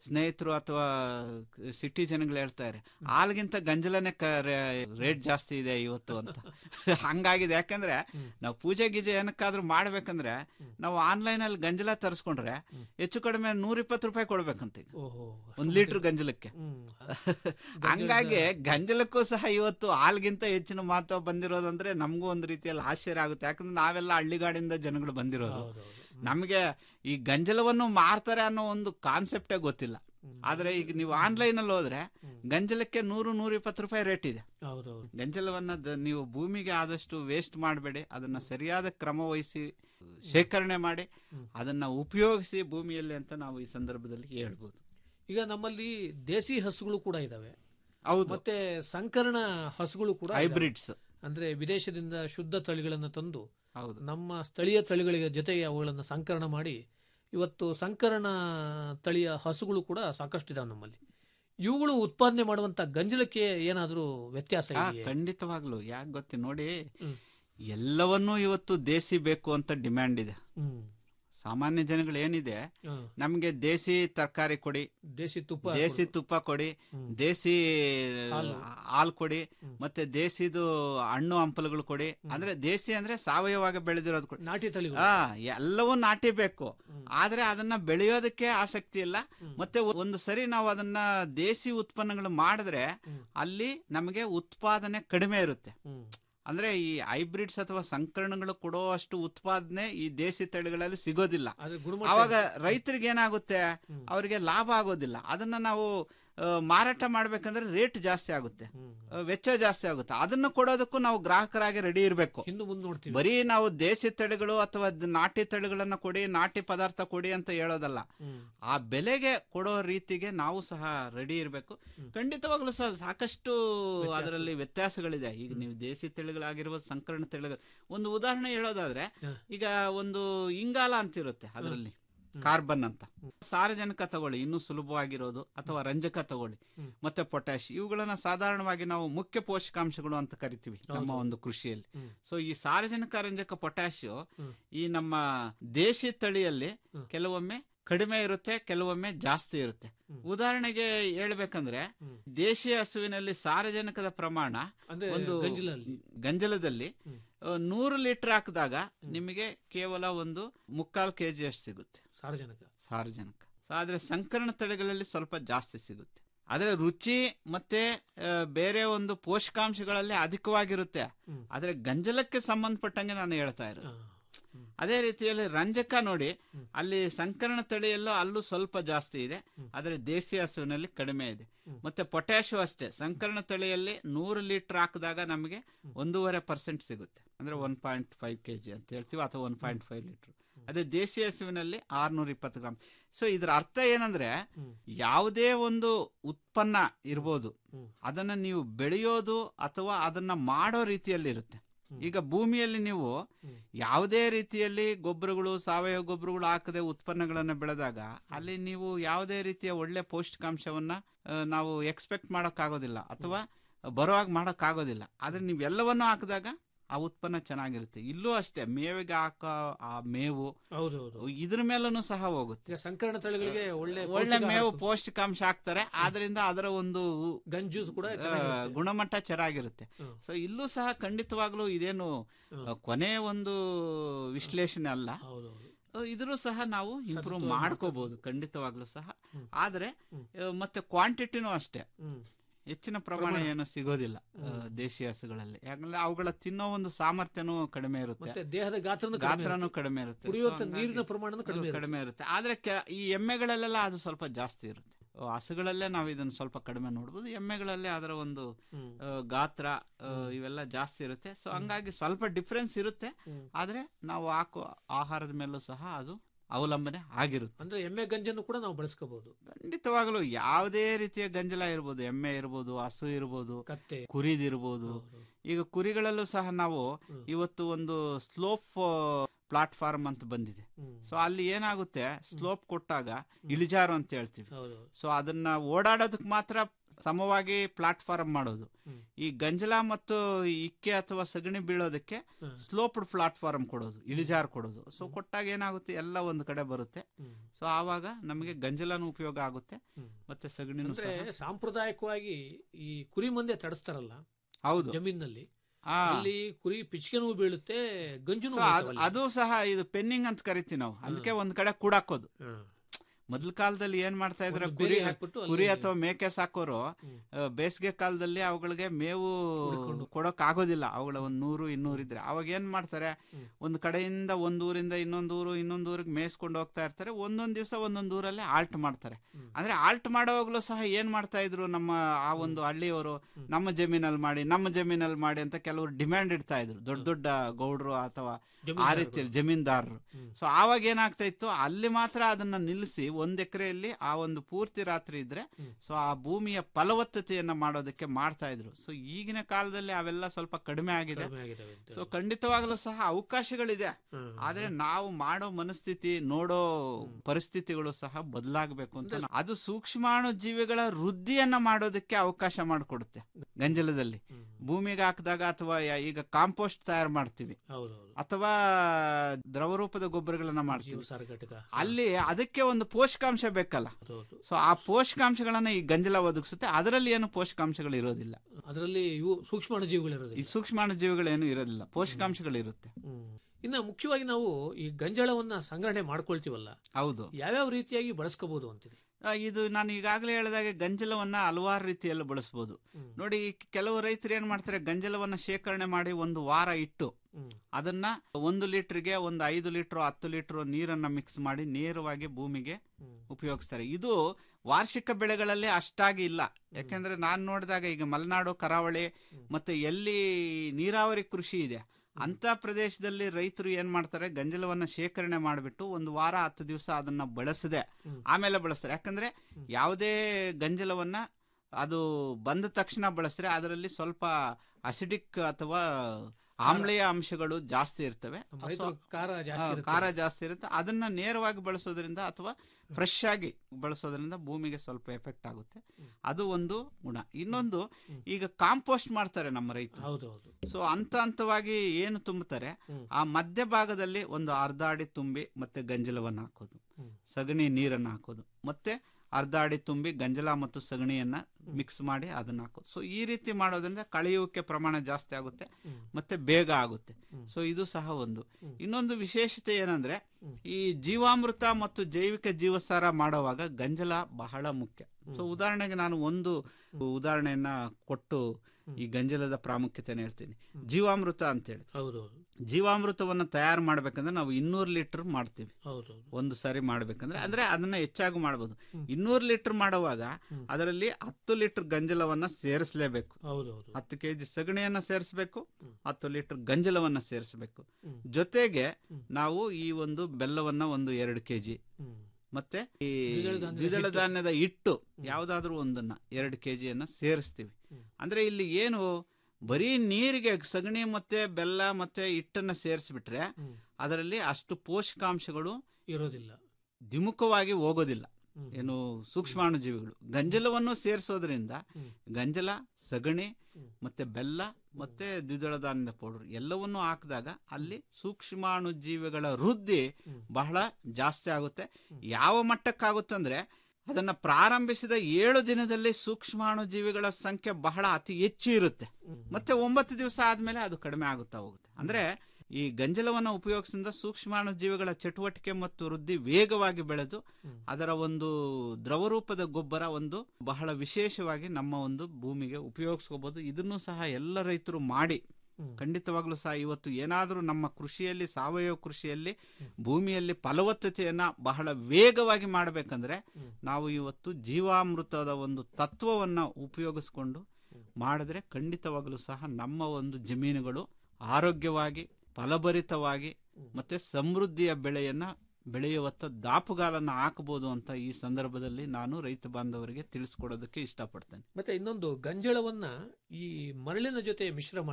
ಸ್ನೇಹಿತರು ಅಥವಾ ಸಿಟಿ ಜನಗಳು ಹೇಳ್ತಾರೆ ಹಾಲ್ಗಿಂತ ಗಂಜಲನೇ ರೇಟ್ ಜಾಸ್ತಿ ಇದೆ ಇವತ್ತು ಅಂತ ಹಂಗಾಗಿದೆ ಯಾಕಂದ್ರೆ ನಾವು ಪೂಜೆ ಗೀಜೆ ಏನಕ್ಕಾದ್ರೂ ಮಾಡ್ಬೇಕಂದ್ರೆ ನಾವು ಆನ್ಲೈನ್ ಅಲ್ಲಿ ಗಂಜಲ ತರಿಸ್ಕೊಂಡ್ರೆ ಹೆಚ್ಚು ಕಡಿಮೆ ನೂರ ಇಪ್ಪತ್ತು ರೂಪಾಯಿ ಕೊಡ್ಬೇಕಂತ ಈಗ ಓಹೋ ಒಂದ್ ಲೀಟರ್ ಗಂಜಲಕ್ಕೆ ಹ್ಮ್ ಹಂಗಾಗಿ ಗಂಜಲಕ್ಕೂ ಸಹ ಇವತ್ತು ಹಾಲ್ಗಿಂತ ಹೆಚ್ಚಿನ ಮಹತ್ವ ಬಂದಿರೋದಂದ್ರೆ ನಮಗೂ ಒಂದು ರೀತಿಯಲ್ಲಿ ಆಶ್ಚರ್ಯ ಆಗುತ್ತೆ ಯಾಕಂದ್ರೆ ನಾವೆಲ್ಲ ಹಳ್ಳಿಗಾಡಿಂದ ಜನಗಳು ಬಂದಿರೋದು ಹೌದೌದು ನಮಗೆ ಈ ಗಂಜಲವನ್ನು ಮಾರ್ತಾರೆ ಅನ್ನೋ ಒಂದು ಕಾನ್ಸೆಪ್ಟೇ ಗೊತ್ತಿಲ್ಲ ಆದ್ರೆ ಈಗ ನೀವು ಆನ್ಲೈನ್ ಅಲ್ಲಿ ಹೋದ್ರೆ ಗಂಜಲಕ್ಕೆ ನೂರು ನೂರ ಇಪ್ಪತ್ತು ರೂಪಾಯಿ ರೇಟ್ ಇದೆ ಹೌದೌದು ಗಂಜಲವನ್ನ ದ- ನೀವು ಭೂಮಿಗೆ ಆದಷ್ಟು ವೇಸ್ಟ್ ಮಾಡಬೇಡಿ ಅದನ್ನ ಸರಿಯಾದ ಕ್ರಮ ವಹಿಸಿ ಶೇಖರಣೆ ಮಾಡಿ ಅದನ್ನ ಉಪಯೋಗಿಸಿ ಭೂಮಿಯಲ್ಲಿ ಅಂತ ನಾವು ಈ ಸಂದರ್ಭದಲ್ಲಿ ಹೇಳ್ಬೋದು ಈಗ ನಮ್ಮಲ್ಲಿ ದೇಸಿ ಹಸುಗಳು ಕೂಡ ಇದಾವೆ ಹೌದು ಮತ್ತೆ ಸಂಕರಣ ಹಸುಗಳು ಕೂಡ ಇದಾವೆ. ಹೈಬ್ರಿಡ್ಸ್ ಅಂದ್ರೆ ವಿದೇಶದಿಂದ ಶುದ್ಧ ತಳಿಗಳನ್ನ ತಂದು ಹೌದು ನಮ್ಮ ಸ್ಥಳೀಯ ತಳಿಗಳಿಗೆ ಜೊತೆಗೆ ಅವುಗಳನ್ನು ಸಂಕರಣ ಮಾಡಿ ಇವತ್ತು ಸಂಕರಣ ತಳಿಯ ಹಸುಗಳು ಕೂಡ ಸಾಕಷ್ಟು ಇದಾವೆ ನಮ್ಮಲ್ಲಿ ಇವುಗಳು ಉತ್ಪಾದನೆ ಮಾಡುವಂತ ಗಂಜಲಕ್ಕೆ ಏನಾದರೂ ವ್ಯತ್ಯಾಸ ಆ, ಇದೆಯೇ ಖಂಡಿತವಾಗ್ಲು ಯಾಕೆ ಗೊತ್ತಿ ನೋಡಿ ಹ್ಮ್. ಎಲ್ಲವನ್ನೂ ಇವತ್ತು ದೇಸಿ ಬೇಕು ಅಂತ ಡಿಮ್ಯಾಂಡ್ ಇದೆ ಹ್ಮ್ ಸಾಮಾನ್ಯ ಜನಗಳು ಏನಿದೆ ಹಾ. ನಮ್ಗೆ ದೇಸಿ ತರಕಾರಿ ಕೊಡಿ ದೇಸಿ ತುಪ್ಪ ದೇಸಿ ತುಪ್ಪ ಕೊಡಿ ದೇಸಿ ಹಾಲು. ಹಾಲು ಕೊಡಿ ಮತ್ತೆ ದೇಸಿದು ಹಣ್ಣು ಹಂಪಲುಗಳು ಕೊಡಿ ಅಂದ್ರೆ ದೇಸಿ ಅಂದ್ರೆ ಸಾವಯವಾಗ ಬೆಳೆದಿರೋದು ಕೊಡಿ ನಾಟಿ ತಳಿಗಳು ಆ ಎಲ್ಲವೂ ನಾಟಿ ಬೇಕು ಆದ್ರೆ ಅದನ್ನ ಬೆಳೆಯೋದಕ್ಕೆ ಆಸಕ್ತಿ ಇಲ್ಲ ಮತ್ತೆ ಒಂದು ಸರಿ ನಾವು ಅದನ್ನ ದೇಸಿ ಉತ್ಪನ್ನಗಳು ಮಾಡಿದ್ರೆ ಅಲ್ಲಿ ನಮಗೆ ಉತ್ಪಾದನೆ ಕಡಿಮೆ ಇರುತ್ತೆ ಹ್ಮ್. ಅಂದ್ರೆ ಈ ಹೈಬ್ರಿಡ್ಸ್ ಅಥವಾ ಸಂಕರಣಗಳು ಕೊಡೋ ಅಷ್ಟು ಉತ್ಪಾದನೆ ಈ ದೇಸಿ ತಳಿಗಳಲ್ಲಿ ಸಿಗೋದಿಲ್ಲ ಆದ್ರೆ ಗುಣಮಟ್ಟ ಅವಾಗ ರೈತರಿಗೆ ಏನಾಗುತ್ತೆ ಅವರಿಗೆ ಲಾಭ ಆಗೋದಿಲ್ಲ ಅದನ್ನ ನಾವು ಆ, ಮಾರಾಟ ಮಾಡ್ಬೇಕಂದ್ರೆ ರೇಟ್ ಜಾಸ್ತಿ ಆಗುತ್ತೆ ಆ, ವೆಚ್ಚ ಜಾಸ್ತಿ ಆಗುತ್ತೆ ಅದನ್ನ ಕೊಡೋದಕ್ಕೂ ನಾವು ಗ್ರಾಹಕರಾಗಿ ರೆಡಿ ಇರಬೇಕು ಹಿಂದೆ ಮುಂದೆ ನೋಡ್ತೀವಿ ಬರೀ ನಾವು ದೇಸಿ ತಳಿಗಳು ಅಥವಾ ದ- ನಾಟಿ ತಳಿಗಳನ್ನ ಕೊಡಿ ನಾಟಿ ಪದಾರ್ಥ ಕೊಡಿ ಅಂತ ಹೇಳೋದಲ್ಲ ಹ್ಮ್. ಆ ಬೆಲೆಗೆ ಕೊಡೋ ರೀತಿಗೆ ನಾವು ಸಹ ರೆಡಿ ಇರಬೇಕು ಖಂಡಿತವಾಗ್ಲೂ ಸಹ ಸಾಕಷ್ಟು ಅದರಲ್ಲಿ ವ್ಯತ್ಯಾಸಗಳಿದೆ ಈಗ ನೀವು ದೇಸಿ ತಳಿಗಳಾಗಿರುವ ಸಂಕರಣ ತಳಿಗಳು ಒಂದು ಉದಾಹರಣೆ ಹೇಳೋದಾದ್ರೆ ಈಗ ಒಂದು ಇಂಗಾಲ ಅಂತಿರುತ್ತೆ ಅದರಲ್ಲಿ ಕಾರ್ಬನ್ ಅಂತ ಸಾರಜನಕ ತಗೊಳ್ಳಿ ಇನ್ನೂ ಸುಲಭವಾಗಿರೋದು ಅಥವಾ ರಂಜಕ ತಗೊಳ್ಳಿ ಮತ್ತೆ ಪೊಟ್ಯಾಶ್ ಇವುಗಳನ್ನ ಸಾಧಾರಣವಾಗಿ ನಾವು ಮುಖ್ಯ ಪೋಷಕಾಂಶಗಳು ಅಂತ ಕರಿತೀವಿ ನಮ್ಮ ಒಂದು ಕೃಷಿಯಲ್ಲಿ ಸೊ ಈ ಸಾರಜನಕ ರಂಜಕ ಪೊಟ್ಯಾಶ್ ಈ ನಮ್ಮ ದೇಶಿ ತಳಿಯಲ್ಲಿ ಕೆಲವೊಮ್ಮೆ ಕಡಿಮೆ ಇರುತ್ತೆ ಕೆಲವೊಮ್ಮೆ ಜಾಸ್ತಿ ಇರುತ್ತೆ ಉದಾಹರಣೆಗೆ ಹೇಳ್ಬೇಕಂದ್ರೆ ದೇಶಿ ಹಸುವಿನಲ್ಲಿ ಸಾರಜನಕದ ಪ್ರಮಾಣ ಅಂದ್ರೆ ಒಂದು ಗಂಜಲಲ್ಲಿ ಗಂಜಲದಲ್ಲಿ ಆ, ನೂರು ಲೀಟರ್ ಹಾಕಿದಾಗ ನಿಮಗೆ ಕೇವಲ ಒಂದು ಮುಕ್ಕಾಲು ಕೆಜಿ ಅಷ್ಟು ಸಿಗುತ್ತೆ ಸಾರಜನಕ ಸಾರಜನಕ ಸೊ ಆದ್ರೆ ಸಂಕರಣ ತಳಿಗಳಲ್ಲಿ ಸ್ವಲ್ಪ ಜಾಸ್ತಿ ಸಿಗುತ್ತೆ ಆದ್ರೆ ರುಚಿ ಮತ್ತೆ ಆ, ಬೇರೆ ಒಂದು ಪೋಷಕಾಂಶಗಳಲ್ಲಿ ಅಧಿಕವಾಗಿರುತ್ತೆ ಆದ್ರೆ ಗಂಜಲಕ್ಕೆ ಸಂಬಂಧಪಟ್ಟಂಗೆ ನಾನು ಹೇಳ್ತಾ ಇರೋದು ಅದೇ ರೀತಿಯಲ್ಲಿ ರಂಜಕ ನೋಡಿ ಅಲ್ಲಿ ಸಂಕರಣ ತಳಿಯಲ್ಲೂ ಅಲ್ಲೂ ಸ್ವಲ್ಪ ಜಾಸ್ತಿ ಇದೆ ಆದ್ರೆ ದೇಸಿ ಹಸುವಿನಲ್ಲಿ ಕಡಿಮೆ ಇದೆ ಮತ್ತೆ ಪೊಟ್ಯಾಶು ಅಷ್ಟೇ ಸಂಕರಣ ತಳಿಯಲ್ಲಿ ನೂರು ಲೀಟರ್ ಹಾಕಿದಾಗ ನಮಗೆ ಒಂದೂವರೆ ಪರ್ಸೆಂಟ್ ಸಿಗುತ್ತೆ ಅಂದ್ರೆ one point five K G ಅಂತ ಹೇಳ್ತೀವಿ ಅಥವಾ ಒನ್ ಪಾಯಿಂಟ್ ಫೈವ್ ಲೀಟರ್ ಅದೇ ದೇಸಿ ಹಸುವಿನಲ್ಲಿ ಆರ್ನೂರ ಇಪ್ಪತ್ತು ಗ್ರಾಮ್ ಸೊ ಇದರ ಅರ್ಥ ಏನಂದ್ರೆ ಯಾವುದೇ ಒಂದು ಉತ್ಪನ್ನ ಇರ್ಬೋದು ಅದನ್ನ ನೀವು ಬೆಳೆಯೋದು ಅಥವಾ ಅದನ್ನ ಮಾಡೋ ರೀತಿಯಲ್ಲಿ ಇರುತ್ತೆ ಈಗ ಭೂಮಿಯಲ್ಲಿ ನೀವು ಯಾವುದೇ ರೀತಿಯಲ್ಲಿ ಗೊಬ್ಬರಗಳು ಸಾವಯವ ಗೊಬ್ಬರಗಳು ಹಾಕದೆ ಉತ್ಪನ್ನಗಳನ್ನ ಬೆಳೆದಾಗ ಅಲ್ಲಿ ನೀವು ಯಾವುದೇ ರೀತಿಯ ಒಳ್ಳೆ ಪೌಷ್ಟಿಕಾಂಶವನ್ನ ಆ, ನಾವು ಎಕ್ಸ್ಪೆಕ್ಟ್ ಮಾಡೋಕ್ಕಾಗೋದಿಲ್ಲ ಅಥವಾ ಬರುವಾಗ ಮಾಡೋಕ್ಕಾಗೋದಿಲ್ಲ ಆದ್ರೆ ನೀವು ಎಲ್ಲವನ್ನೂ ಹಾಕಿದಾಗ ಆ ಉತ್ಪನ್ನ ಚೆನ್ನಾಗಿರುತ್ತೆ ಇಲ್ಲೂ ಅಷ್ಟೇ ಮೇವಿಗೆ ಹಾಕೋ ಆ ಮೇವು ಹೌದು ಹೌದು ಇದ್ರ ಮೇಲೂ ಸಹ ಹೋಗುತ್ತೆ ಈಗ ಸಂಕರಣ ತಳಿಗಳಿಗೆ ಒಳ್ಳೆ ಒಳ್ಳೆ ಪೌಷ್ಟಿಕ ಮೇವು ಆಹಾರ- ಪೌಷ್ಟಿಕಾಂಶ ಹಾಕ್ತಾರೆ ಆದ್ರಿಂದ ಅದರ ಒಂದು ಗಂಜೂಸ್ ಕೂಡ ಆ, ಚೆನ್ನಾಗಿರುತ್ತೆ. ಗುಣಮಟ್ಟ ಚೆನ್ನಾಗಿರುತ್ತೆ ಸೊ ಇಲ್ಲೂ ಸಹ ಖಂಡಿತವಾಗ್ಲೂ ಇದೇನು ಆ, ಕೊನೆ ಒಂದು ವಿಶ್ಲೇಷಣೆ ಅಲ್ಲ ಹೌದು ಹೌದು ಆ, ಇದ್ರೂ ಸಹ ನಾವು ಇಂಪ್ರೂವ್ ಸತತವಾಗಿ ಮಾಡ್ಕೋಬಹುದು ಖಂಡಿತವಾಗ್ಲೂ ಸಹ ಆದ್ರೆ ಆ, ಮತ್ತೆ ಕ್ವಾಂಟಿಟಿನೂ ಅಷ್ಟೇ ಹ್ಮ್. ಹೆಚ್ಚಿನ ಪ್ರಮಾಣ ಏನು ಸಿಗೋದಿಲ್ಲ ಆ, ದೇಶಿ ಹಸುಗಳಲ್ಲಿ ಯಾಕಂದ್ರೆ ಅವುಗಳ ತಿನ್ನೋ ಒಂದು ಸಾಮರ್ಥ್ಯನೂ ಕಡಿಮೆ ಇರುತ್ತೆ ಮತ್ತೆ ದೇಹದ ಗಾತ್ರನೂ ಕಡಿಮೆ ಗಾತ್ರನೂ ಇರುತ್ತೆ. ಕಡಿಮೆ ಇರುತ್ತೆ ಕುಡಿಯುವಂತ So ಹಂಗಾಗಿ ನೀರಿನ ಪ್ರಮಾಣನೂ ಕಡಿಮೆ ಅದು ಇರುತ್ತೆ. ಕಡಿಮೆ ಇರುತ್ತೆ ಆದ್ರೆ ಕೆ- ಈ ಎಮ್ಮೆಗಳಲ್ಲೆಲ್ಲ ಅದು ಸ್ವಲ್ಪ ಜಾಸ್ತಿ ಇರುತ್ತೆ ಆ, ಹಸುಗಳಲ್ಲೇ ನಾವು ಇದನ್ನು ಸ್ವಲ್ಪ ಕಡಿಮೆ ನೋಡ್ಬೋದು ಎಮ್ಮೆಗಳಲ್ಲೇ ಅದರ ಒಂದು ಆ, ಗಾತ್ರ ಆ, ಇವೆಲ್ಲ ಜಾಸ್ತಿ ಇರುತ್ತೆ ಸೊ ಹಂಗಾಗಿ ಸ್ವಲ್ಪ ಡಿಫ್ರೆನ್ಸ್ ಇರುತ್ತೆ ಆದ್ರೆ ನಾವು ಹಾಕೋ ಆಹಾರದ ಮೇಲೂ ಸಹ ಅದು ಅವಲಂಬನೆ ಆಗಿರುತ್ತೆ ಅಂದ್ರೆ ಎಮ್ಮೆ ಗಂಜನ್ನು ಕೂಡ ನಾವು ಬಳಸ್ಕೋಬಹುದು ಖಂಡಿತವಾಗಲೂ ಯಾವುದೇ ರೀತಿಯ ಗಂಜಲ ಇರ್ಬೋದು ಎಮ್ಮೆ ಇರ್ಬೋದು ಹಸು ಇರ್ಬೋದು ಕತ್ತೆ ಕುರಿದಿರ್ಬೋದು ಈಗ ಕುರಿಗಳಲ್ಲೂ ಸಹ ನಾವು ಇವತ್ತು ಒಂದು ಸ್ಲೋಪ್ ಪ್ಲಾಟ್ಫಾರ್ಮ್ ಅಂತ ಬಂದಿದೆ ಸೊ ಅಲ್ಲಿ ಏನಾಗುತ್ತೆ ಸ್ಲೋಪ್ ಕೊಟ್ಟಾಗ ಇಳಿಜಾರು ಅಂತ ಹೇಳ್ತೀವಿ ಹೌದು ಸೊ ಅದನ್ನ ಓಡಾಡೋದಕ್ಕೆ ಮಾತ್ರ ಸಮವಾಗಿ ಪ್ಲಾಟ್ಫಾರ್ಮ್ ಮಾಡೋದು ಹ್ಮ್. ಈ ಗಂಜಲ ಮತ್ತು ಇಕ್ಕೆ ಅಥವಾ ಸಗಣಿ ಬೀಳೋದಕ್ಕೆ ಹ್ಮ್. ಸ್ಲೋಪ್ಡ್ ಪ್ಲಾಟ್ಫಾರ್ಮ್ ಕೊಡೋದು ಇಳಿಜಾರು ಕೊಡೋದು ಸೊ ಕೊಟ್ಟಾಗ ಏನಾಗುತ್ತೆ ಎಲ್ಲ ಒಂದು ಕಡೆ ಬರುತ್ತೆ ಹ್ಮ್. ಸೊ ಆವಾಗ ನಮಗೆ ಗಂಜಲನೂ ಉಪಯೋಗ ಆಗುತ್ತೆ ಹ್ಮ್. ಮತ್ತೆ ಸಗಣಿನೂ ಅಂದ್ರೆ ಸಹ ಸಾಂಪ್ರದಾಯಿಕವಾಗಿ ಈ ಕುರಿ ಮಂದೆ ತಡಿಸ್ತಾರಲ್ಲ ಹೌದು ಜಮೀನಲ್ಲಿ ಆ ಅಲ್ಲಿ ಕುರಿ ಪಿಚ್ಕೆನೂ ಬೀಳುತ್ತೆ ಗಂಜುನೂ ಸೊ ಅದು ಬೀಳ್ತಾವಲ್ಲಿ. ಅದು ಸಹ ಇದು ಪೆನ್ನಿಂಗ್ ಅಂತ ಕರಿತೀವಿ ನಾವು ಅದಕ್ಕೆ ಒಂದ್ ಕಡೆ ಕೂಡಾಕೋದು ಹ್ಮ್. ಮೊದಲ ಕಾಲದಲ್ಲಿ ಏನ್ ಮಾಡ್ತಾ ಇದ್ರ ಒಂದು ಕುರಿ ಬೇಲಿ ಹಾಕ್ಬಿಟ್ಟು ಅಲ್ಲಿ- ಕುರಿ ಅಥವಾ ಮೇಕೆ ಸಾಕೋರು ಹ್ಮ್. ಆ, ಬೇಸಿಗೆ ಕಾಲದಲ್ಲಿ ಅವುಗಳಿಗೆ ಮೇವು ಹುಡ್ಕೊಂಡು. ಕೊಡೋಕ್ ಆಗೋದಿಲ್ಲ ಅವುಗಳ ಒಂದ್ ನೂರು ಇನ್ನೂರು ಇದ್ರೆ ಅವಾಗ ಏನ್ ಮಾಡ್ತಾರೆ ಹ್ಮ್. ಒಂದ್ ಕಡೆಯಿಂದ ಒಂದ್ ಊರಿಂದ ಇನ್ನೊಂದ್ ಊರು ಇನ್ನೊಂದ್ ಊರಿಗೆ ಮೇಯಿಸ್ಕೊಂಡು ಹೋಗ್ತಾ ಇರ್ತಾರೆ ಒಂದೊಂದ್ ದಿವಸ ಒಂದೊಂದ್ ಊರಲ್ಲಿ ಆಲ್ಟ್ ಮಾಡ್ತಾರೆ ಹ್ಮ್. ಅಂದ್ರೆ ಆಲ್ಟ್ ಮಾಡೋವಾಗ್ಲೂ ಸಹ ಏನ್ ಮಾಡ್ತಾ ಇದ್ರು ನಮ್ಮ ಆ ಒಂದು ಹಳ್ಳಿಯವರು ಹ್ಮ್. ನಮ್ಮ ಜಮೀನಲ್ಲಿ ಮಾಡಿ ನಮ್ಮ ಜಮೀನಲ್ಲಿ ಮಾಡಿ ಅಂತ ಕೆಲವರು ಡಿಮ್ಯಾಂಡ್ ಇಡ್ತಾ ಇದ್ರು ದೊಡ್ಡ ದೊಡ್ಡ ಗೌಡ್ರು ಅಥವಾ ಆ ಜಮೀನ್ದಾರರು. ರೀತಿಯಲ್ಲಿ ಜಮೀನ್ದಾರರು ಹ್ಮ್. ಸೊ ಆವಾಗ ಏನಾಗ್ತಾ ಇತ್ತು ಅಲ್ಲಿ ಮಾತ್ರ ಅದನ್ನ ನಿಲ್ಲಿಸಿ ಒಂದ್ ಎಕರೆಯಲ್ಲಿ ಆ ಒಂದು ಪೂರ್ತಿ ರಾತ್ರಿ ಇದ್ರೆ ಹ್ಮ್. ಸೊ ಆ ಭೂಮಿಯ ಫಲವತ್ತತೆಯನ್ನ ಮಾಡೋದಕ್ಕೆ ಮಾಡ್ತಾ ಇದ್ರು ಸೊ ಈಗಿನ ಕಾಲದಲ್ಲಿ ಅವೆಲ್ಲ ಸ್ವಲ್ಪ ಕಡಿಮೆ ಆಗಿದೆ ಕಡಿಮೆ ಆಗಿದಾವೆ ಅಂತ. ಸೊ ಖಂಡಿತವಾಗ್ಲೂ ಸಹ ಅವಕಾಶಗಳಿದೆ ಹ್ಮ್. ಆದ್ರೆ ನಾವು ಮಾಡೋ ಮನಸ್ಥಿತಿ ನೋಡೋ ಪರಿಸ್ಥಿತಿಗಳು ಸಹ ಬದಲಾಗಬೇಕು ಅಂತ ಅಂದ್ರೆ- ನಾ- ಅದು ಸೂಕ್ಷ್ಮಾಣು ಜೀವಿಗಳ ವೃದ್ಧಿಯನ್ನ ಮಾಡೋದಕ್ಕೆ ಅವಕಾಶ ಮಾಡಿಕೊಡುತ್ತೆ ಗಂಜಲದಲ್ಲಿ ಹ್ಮ್. ಭೂಮಿಗೆ ಹಾಕಿದಾಗ ಅಥವಾ ಯ- ಈಗ ಕಾಂಪೋಸ್ಟ್ ತಯಾರು ಮಾಡ್ತೀವಿ ಹೌದೌದು ಅಥವಾ ದ್ರವರೂಪದ ಗೊಬ್ಬರಗಳನ್ನ ಮಾಡ್ತೀವಿ ಜೀವಸಾರ ಘಟಕ ಅಲ್ಲಿ ಅದಕ್ಕೆ ಒಂದು ಪೋಷಕಾಂಶ ಬೇಕಲ್ಲ ಹೌದೌದು ಸೊ ಆ ಪೋಷಕಾಂಶಗಳನ್ನ ಈ ಗಂಜಲ ಒದಗಿಸುತ್ತೆ ಅದರಲ್ಲಿ ಏನು ಪೋಷಕಾಂಶಗಳು ಇರೋದಿಲ್ಲ ಅದರಲ್ಲಿ ಇವು ಸೂಕ್ಷ್ಮಾಣು ಜೀವಿಗಳಿರೋದಿಲ್ಲ ಈ ಸೂಕ್ಷ್ಮಾಣು ಜೀವಿಗಳೇನು ಇರೋದಿಲ್ಲ ಪೋಷಕಾಂಶಗಳು ಇರುತ್ತೆ ಹ್ಮ್. ಇನ್ನ ಮುಖ್ಯವಾಗಿ ನಾವು ಈ ಗಂಜಳವನ್ನ ಸಂಗ್ರಹಣೆ ಮಾಡ್ಕೊಳ್ತೀವಲ್ಲ ಹೌದು ಯಾವ್ಯಾವ ರೀತಿಯಾಗಿ ಬಳಸ್ಕೋಬಹುದು ಅಂತೀರಿ ಆ, ಇದು ನಾನು ಈಗಾಗಲೇ ಹೇಳಿದಾಗೆ ಗಂಜಲವನ್ನ ಹಲವಾರು ರೀತಿಯಲ್ಲಿ ಬಳಸಬಹುದು ಹ್ಮ್. ನೋಡಿ ಕೆಲವು ರೈತರು ಏನ್ ಮಾಡ್ತಾರೆ ಗಂಜಲವನ್ನ ಶೇಖರಣೆ ಮಾಡಿ ಒಂದು ವಾರ ಇಟ್ಟು ಹ್ಮ್. ಅದನ್ನ ಒಂದು ಲೀಟರ್ಗೆ ಒಂದು ಐದು ಲೀಟರ್ ಹತ್ತು ಲೀಟರ್ ನೀರನ್ನ ಮಿಕ್ಸ್ ಮಾಡಿ ನೇರವಾಗಿ ಭೂಮಿಗೆ ಹ್ಮ್. ಉಪಯೋಗಿಸ್ತಾರೆ ಇದು ವಾರ್ಷಿಕ ಬೆಳೆಗಳಲ್ಲಿ ಅಷ್ಟಾಗಿ ಇಲ್ಲ ಯಾಕೆಂದ್ರೆ ನಾನು ನೋಡಿದಾಗ ಈಗ ಮಲೆನಾಡು ಕರಾವಳಿ ಮತ್ತೆ ಎಲ್ಲಿ ನೀರಾವರಿ ಕೃಷಿ ಇದೆ ಅಂತ ಪ್ರದೇಶದಲ್ಲಿ ರೈತರು ಏನ್ ಮಾಡ್ತಾರೆ ಗಂಜಲವನ್ನ ಶೇಖರಣೆ ಮಾಡಿಬಿಟ್ಟು ಒಂದು ವಾರ ಹತ್ತು ದಿವಸ ಅದನ್ನ ಬಳಸದೆ ಹ್ಮ್. ಆಮೇಲೆ ಬಳಸ್ತಾರೆ ಯಾಕಂದ್ರೆ ಯಾವುದೇ ಗಂಜಲವನ್ನ ಅದು ಬಂದ ತಕ್ಷಣ ಬಳಸಿದ್ರೆ ಅದರಲ್ಲಿ ಸ್ವಲ್ಪ ಅಸಿಡಿಕ್ ಅಥವಾ ಆಮ್ಲೀಯ ಅಂಶಗಳು ಜಾಸ್ತಿ ಇರ್ತವೆ ನಮ್ಮ ಸೊ- ರೈತರು ಖಾರ ಜಾಸ್ತಿ ಆ, ಇರುತ್ತೆ. ಖಾರ ಜಾಸ್ತಿ ಇರುತ್ತೆ ಅದನ್ನ ನೇರವಾಗಿ ಬಳಸೋದ್ರಿಂದ ಅಥವಾ ಫ್ರೆಶ್ ಆಗಿ ಬಳಸೋದ್ರಿಂದ ಭೂಮಿಗೆ ಸ್ವಲ್ಪ ಎಫೆಕ್ಟ್ ಆಗುತ್ತೆ ಅದು ಒಂದು ಗುಣ ಇನ್ನೊಂದು ಈಗ ಕಾಂಪೋಸ್ಟ್ ಮಾಡ್ತಾರೆ ನಮ್ಮ ರೈತರು ಹೌದೌದು ಸೊ ಹಂತ ಹಂತವಾಗಿ ಏನು ತುಂಬುತ್ತಾರೆ ಹ್ಮ್. ಆ ಮಧ್ಯಭಾಗದಲ್ಲಿ ಒಂದು ಅರ್ಧ ಅಡಿ ತುಂಬಿ ಮತ್ತೆ ಗಂಜಲವನ್ನು ಹಾಕೋದು ಹ್ಮ್. ಸಗಣಿ ನೀರನ್ನು ಹಾಕೋದು ಮತ್ತೆ ಅರ್ಧ ಅಡಿ ತುಂಬಿ ಗಂಜಲ ಮತ್ತು ಸಗಣಿಯನ್ನ ಮಿಕ್ಸ್ ಮಾಡಿ ಅದನ್ನ ಹಾಕೋದು ಸೊ ಈ ರೀತಿ ಮಾಡೋದ್ರಿಂದ ಕಳೆಯುವಿಕೆ ಪ್ರಮಾಣ ಜಾಸ್ತಿ ಆಗುತ್ತೆ ಹ್ಮ್. ಮತ್ತೆ ಬೇಗ ಆಗುತ್ತೆ ಹ್ಮ್. ಸೊ ಇದು ಸಹ ಒಂದು ಹ್ಮ್. ಇನ್ನೊಂದು ವಿಶೇಷತೆ ಏನಂದ್ರೆ ಹ್ಮ್. ಈ ಜೀವಾಮೃತ ಮತ್ತು ಜೈವಿಕ ಜೀವಸಾರ ಮಾಡುವಾಗ ಗಂಜಲ ಬಹಳ ಮುಖ್ಯ ಸೊ ಉದಾಹರಣೆಗೆ ನಾನು ಒಂದು ಉದಾಹರಣೆಯನ್ನ ಕೊಟ್ಟು ಈ ಗಂಜಲದ ಪ್ರಾಮುಖ್ಯತೆನ ಹೇಳ್ತೀನಿ ಜೀವಾಮೃತ ಅಂತ ಹೇಳಿ ಹೌದೌದು ಜೀವಾಮೃತವನ್ನ ತಯಾರು ಮಾಡ್ಬೇಕಂದ್ರೆ ನಾವು ಇನ್ನೂರು ಲೀಟರ್ ಮಾಡ್ತೀವಿ ಹೌದೌದು ಒಂದು ಸಾರಿ ಮಾಡ್ಬೇಕಂದ್ರೆ ಅಂದ್ರೆ ಅದನ್ನ ಹೆಚ್ಚಾಗಿ ಮಾಡಬಹುದು ಇನ್ನೂರು ಲೀಟರ್ ಮಾಡುವಾಗ ಅದರಲ್ಲಿ ಹತ್ತು ಲೀಟರ್ ಗಂಜಲವನ್ನ ಸೇರಿಸಲೇಬೇಕು ಹೌದೌದು ಹತ್ತು ಕೆಜಿ ಸಗಣಿಯನ್ನ ಸೇರಿಸಬೇಕು ಹತ್ತು ಲೀಟರ್ ಗಂಜಲವನ್ನ ಸೇರಿಸಬೇಕು ಹ್ಮ್. ಜೊತೆಗೆ ನಾವು ಈ ಒಂದು ಬೆಲ್ಲವನ್ನ ಒಂದು ಎರಡು ಕೆಜಿ ಹ್ಮ್. ಮತ್ತೆ ಈ ದ್ವಿದಳ ಧಾನ್ಯದ ದ್ವಿದಳ ಹಿಟ್ಟು. ಧಾನ್ಯದ ಹಿಟ್ಟು ಯಾವ್ದಾದ್ರು ಒಂದನ್ನ ಎರಡು ಕೆಜಿಯನ್ನ ಸೇರಿಸ್ತೀವಿ ಹ್ಮ್. ಅಂದ್ರೆ ಇಲ್ಲಿ ಏನು ಬರೀ ನೀರಿಗೆ ಸಗಣಿ ಮತ್ತೆ ಬೆಲ್ಲ ಮತ್ತೆ ಹಿಟ್ಟನ್ನ ಸೇರಿಸ್ಬಿಟ್ರೆ ಹ್ಮ್. ಅದರಲ್ಲಿ ಅಷ್ಟು ಪೋಷಕಾಂಶಗಳು ಇರೋದಿಲ್ಲ ದ್ವಿಮುಖವಾಗಿ ಹೋಗೋದಿಲ್ಲ ಹ್ಮ್. ಏನು ಸೂಕ್ಷ್ಮಾಣು ಜೀವಿಗಳು ಗಂಜಲವನ್ನು ಸೇರಿಸೋದ್ರಿಂದ ಹ್ಮ್. ಗಂಜಲ ಸಗಣಿ ಹ್ಮ್. ಮತ್ತೆ ಬೆಲ್ಲ ಮತ್ತೆ ದ್ವಿದಳ ಧಾನ್ಯದ ಪೌಡರ್ ಎಲ್ಲವನ್ನೂ ಹಾಕಿದಾಗ ಅಲ್ಲಿ ಸೂಕ್ಷ್ಮಾಣು ಜೀವಿಗಳ ವೃದ್ಧಿ ಹ್ಮ್. ಬಹಳ ಜಾಸ್ತಿ ಆಗುತ್ತೆ ಯಾವ ಮಟ್ಟಕ್ಕಾಗುತ್ತಂದ್ರೆ ಅದನ್ನ ಪ್ರಾರಂಭಿಸಿದ ಏಳು ದಿನದಲ್ಲಿ ಸೂಕ್ಷ್ಮಾಣು ಜೀವಿಗಳ ಸಂಖ್ಯೆ ಬಹಳ ಅತಿ ಹೆಚ್ಚು ಇರುತ್ತೆ ಹ್ಮ್. ಮತ್ತೆ ಒಂಬತ್ತು ದಿವಸ ಆದ್ಮೇಲೆ ಅದು ಕಡಿಮೆ ಆಗುತ್ತಾ ಹೋಗುತ್ತೆ ಅಂದ್ರೆ ಈ ಗಂಜಲವನ್ನು ಉಪಯೋಗಿಸಿದ ಸೂಕ್ಷ್ಮಾಣು ಜೀವಿಗಳ ಚಟುವಟಿಕೆ ಮತ್ತು ವೃದ್ಧಿ ವೇಗವಾಗಿ ಬೆಳೆದು ಹ್ಮ್. ಅದರ ಒಂದು ದ್ರವರೂಪದ ಗೊಬ್ಬರ ಒಂದು ಬಹಳ ವಿಶೇಷವಾಗಿ ನಮ್ಮ ಒಂದು ಭೂಮಿಗೆ ಉಪಯೋಗಿಸ್ಕೋಬಹುದು ಇದನ್ನು ಸಹ ಎಲ್ಲ ರೈತರು ಮಾಡಿ ಹ್ಮ್. ಖಂಡಿತವಾಗ್ಲೂ ಸಹ ಇವತ್ತು ಏನಾದರೂ ನಮ್ಮ ಕೃಷಿಯಲ್ಲಿ ಸಾವಯವ ಕೃಷಿಯಲ್ಲಿ ಭೂಮಿಯಲ್ಲಿ ಫಲವತ್ತತೆಯನ್ನ ಬಹಳ ವೇಗವಾಗಿ ಮಾಡಬೇಕಂದ್ರೆ ಹ್ಮ್. ನಾವು ಇವತ್ತು ಜೀವಾಮೃತದ ಒಂದು ತತ್ವವನ್ನ ಉಪಯೋಗಿಸ್ಕೊಂಡು ಮಾಡಿದ್ರೆ ಖಂಡಿತವಾಗಲೂ ಸಹ ನಮ್ಮ ಒಂದು ಜಮೀನುಗಳು ಆರೋಗ್ಯವಾಗಿ ಫಲಭರಿತವಾಗಿ ಮತ್ತೆ ಸಮೃದ್ಧಿಯ ಬೆಳೆಯನ್ನ ಬೆಳೆಯುವತ್ತ ದಾಪುಗಾಲನ್ನ ಹಾಕಬಹುದು ಅಂತ ಈ ಸಂದರ್ಭದಲ್ಲಿ ನಾನು ರೈತ ಬಾಂಧವರಿಗೆ ತಿಳಿಸ್ಕೊಡೋದಕ್ಕೆ ಇಷ್ಟಪಡ್ತೇನೆ ಮತ್ತೆ ಇನ್ನೊಂದು ಗಂಜಳವನ್ನ ಈ ಮರಳಿನ ಜೊತೆ ಮಿಶ್ರ ಮಾಡಿ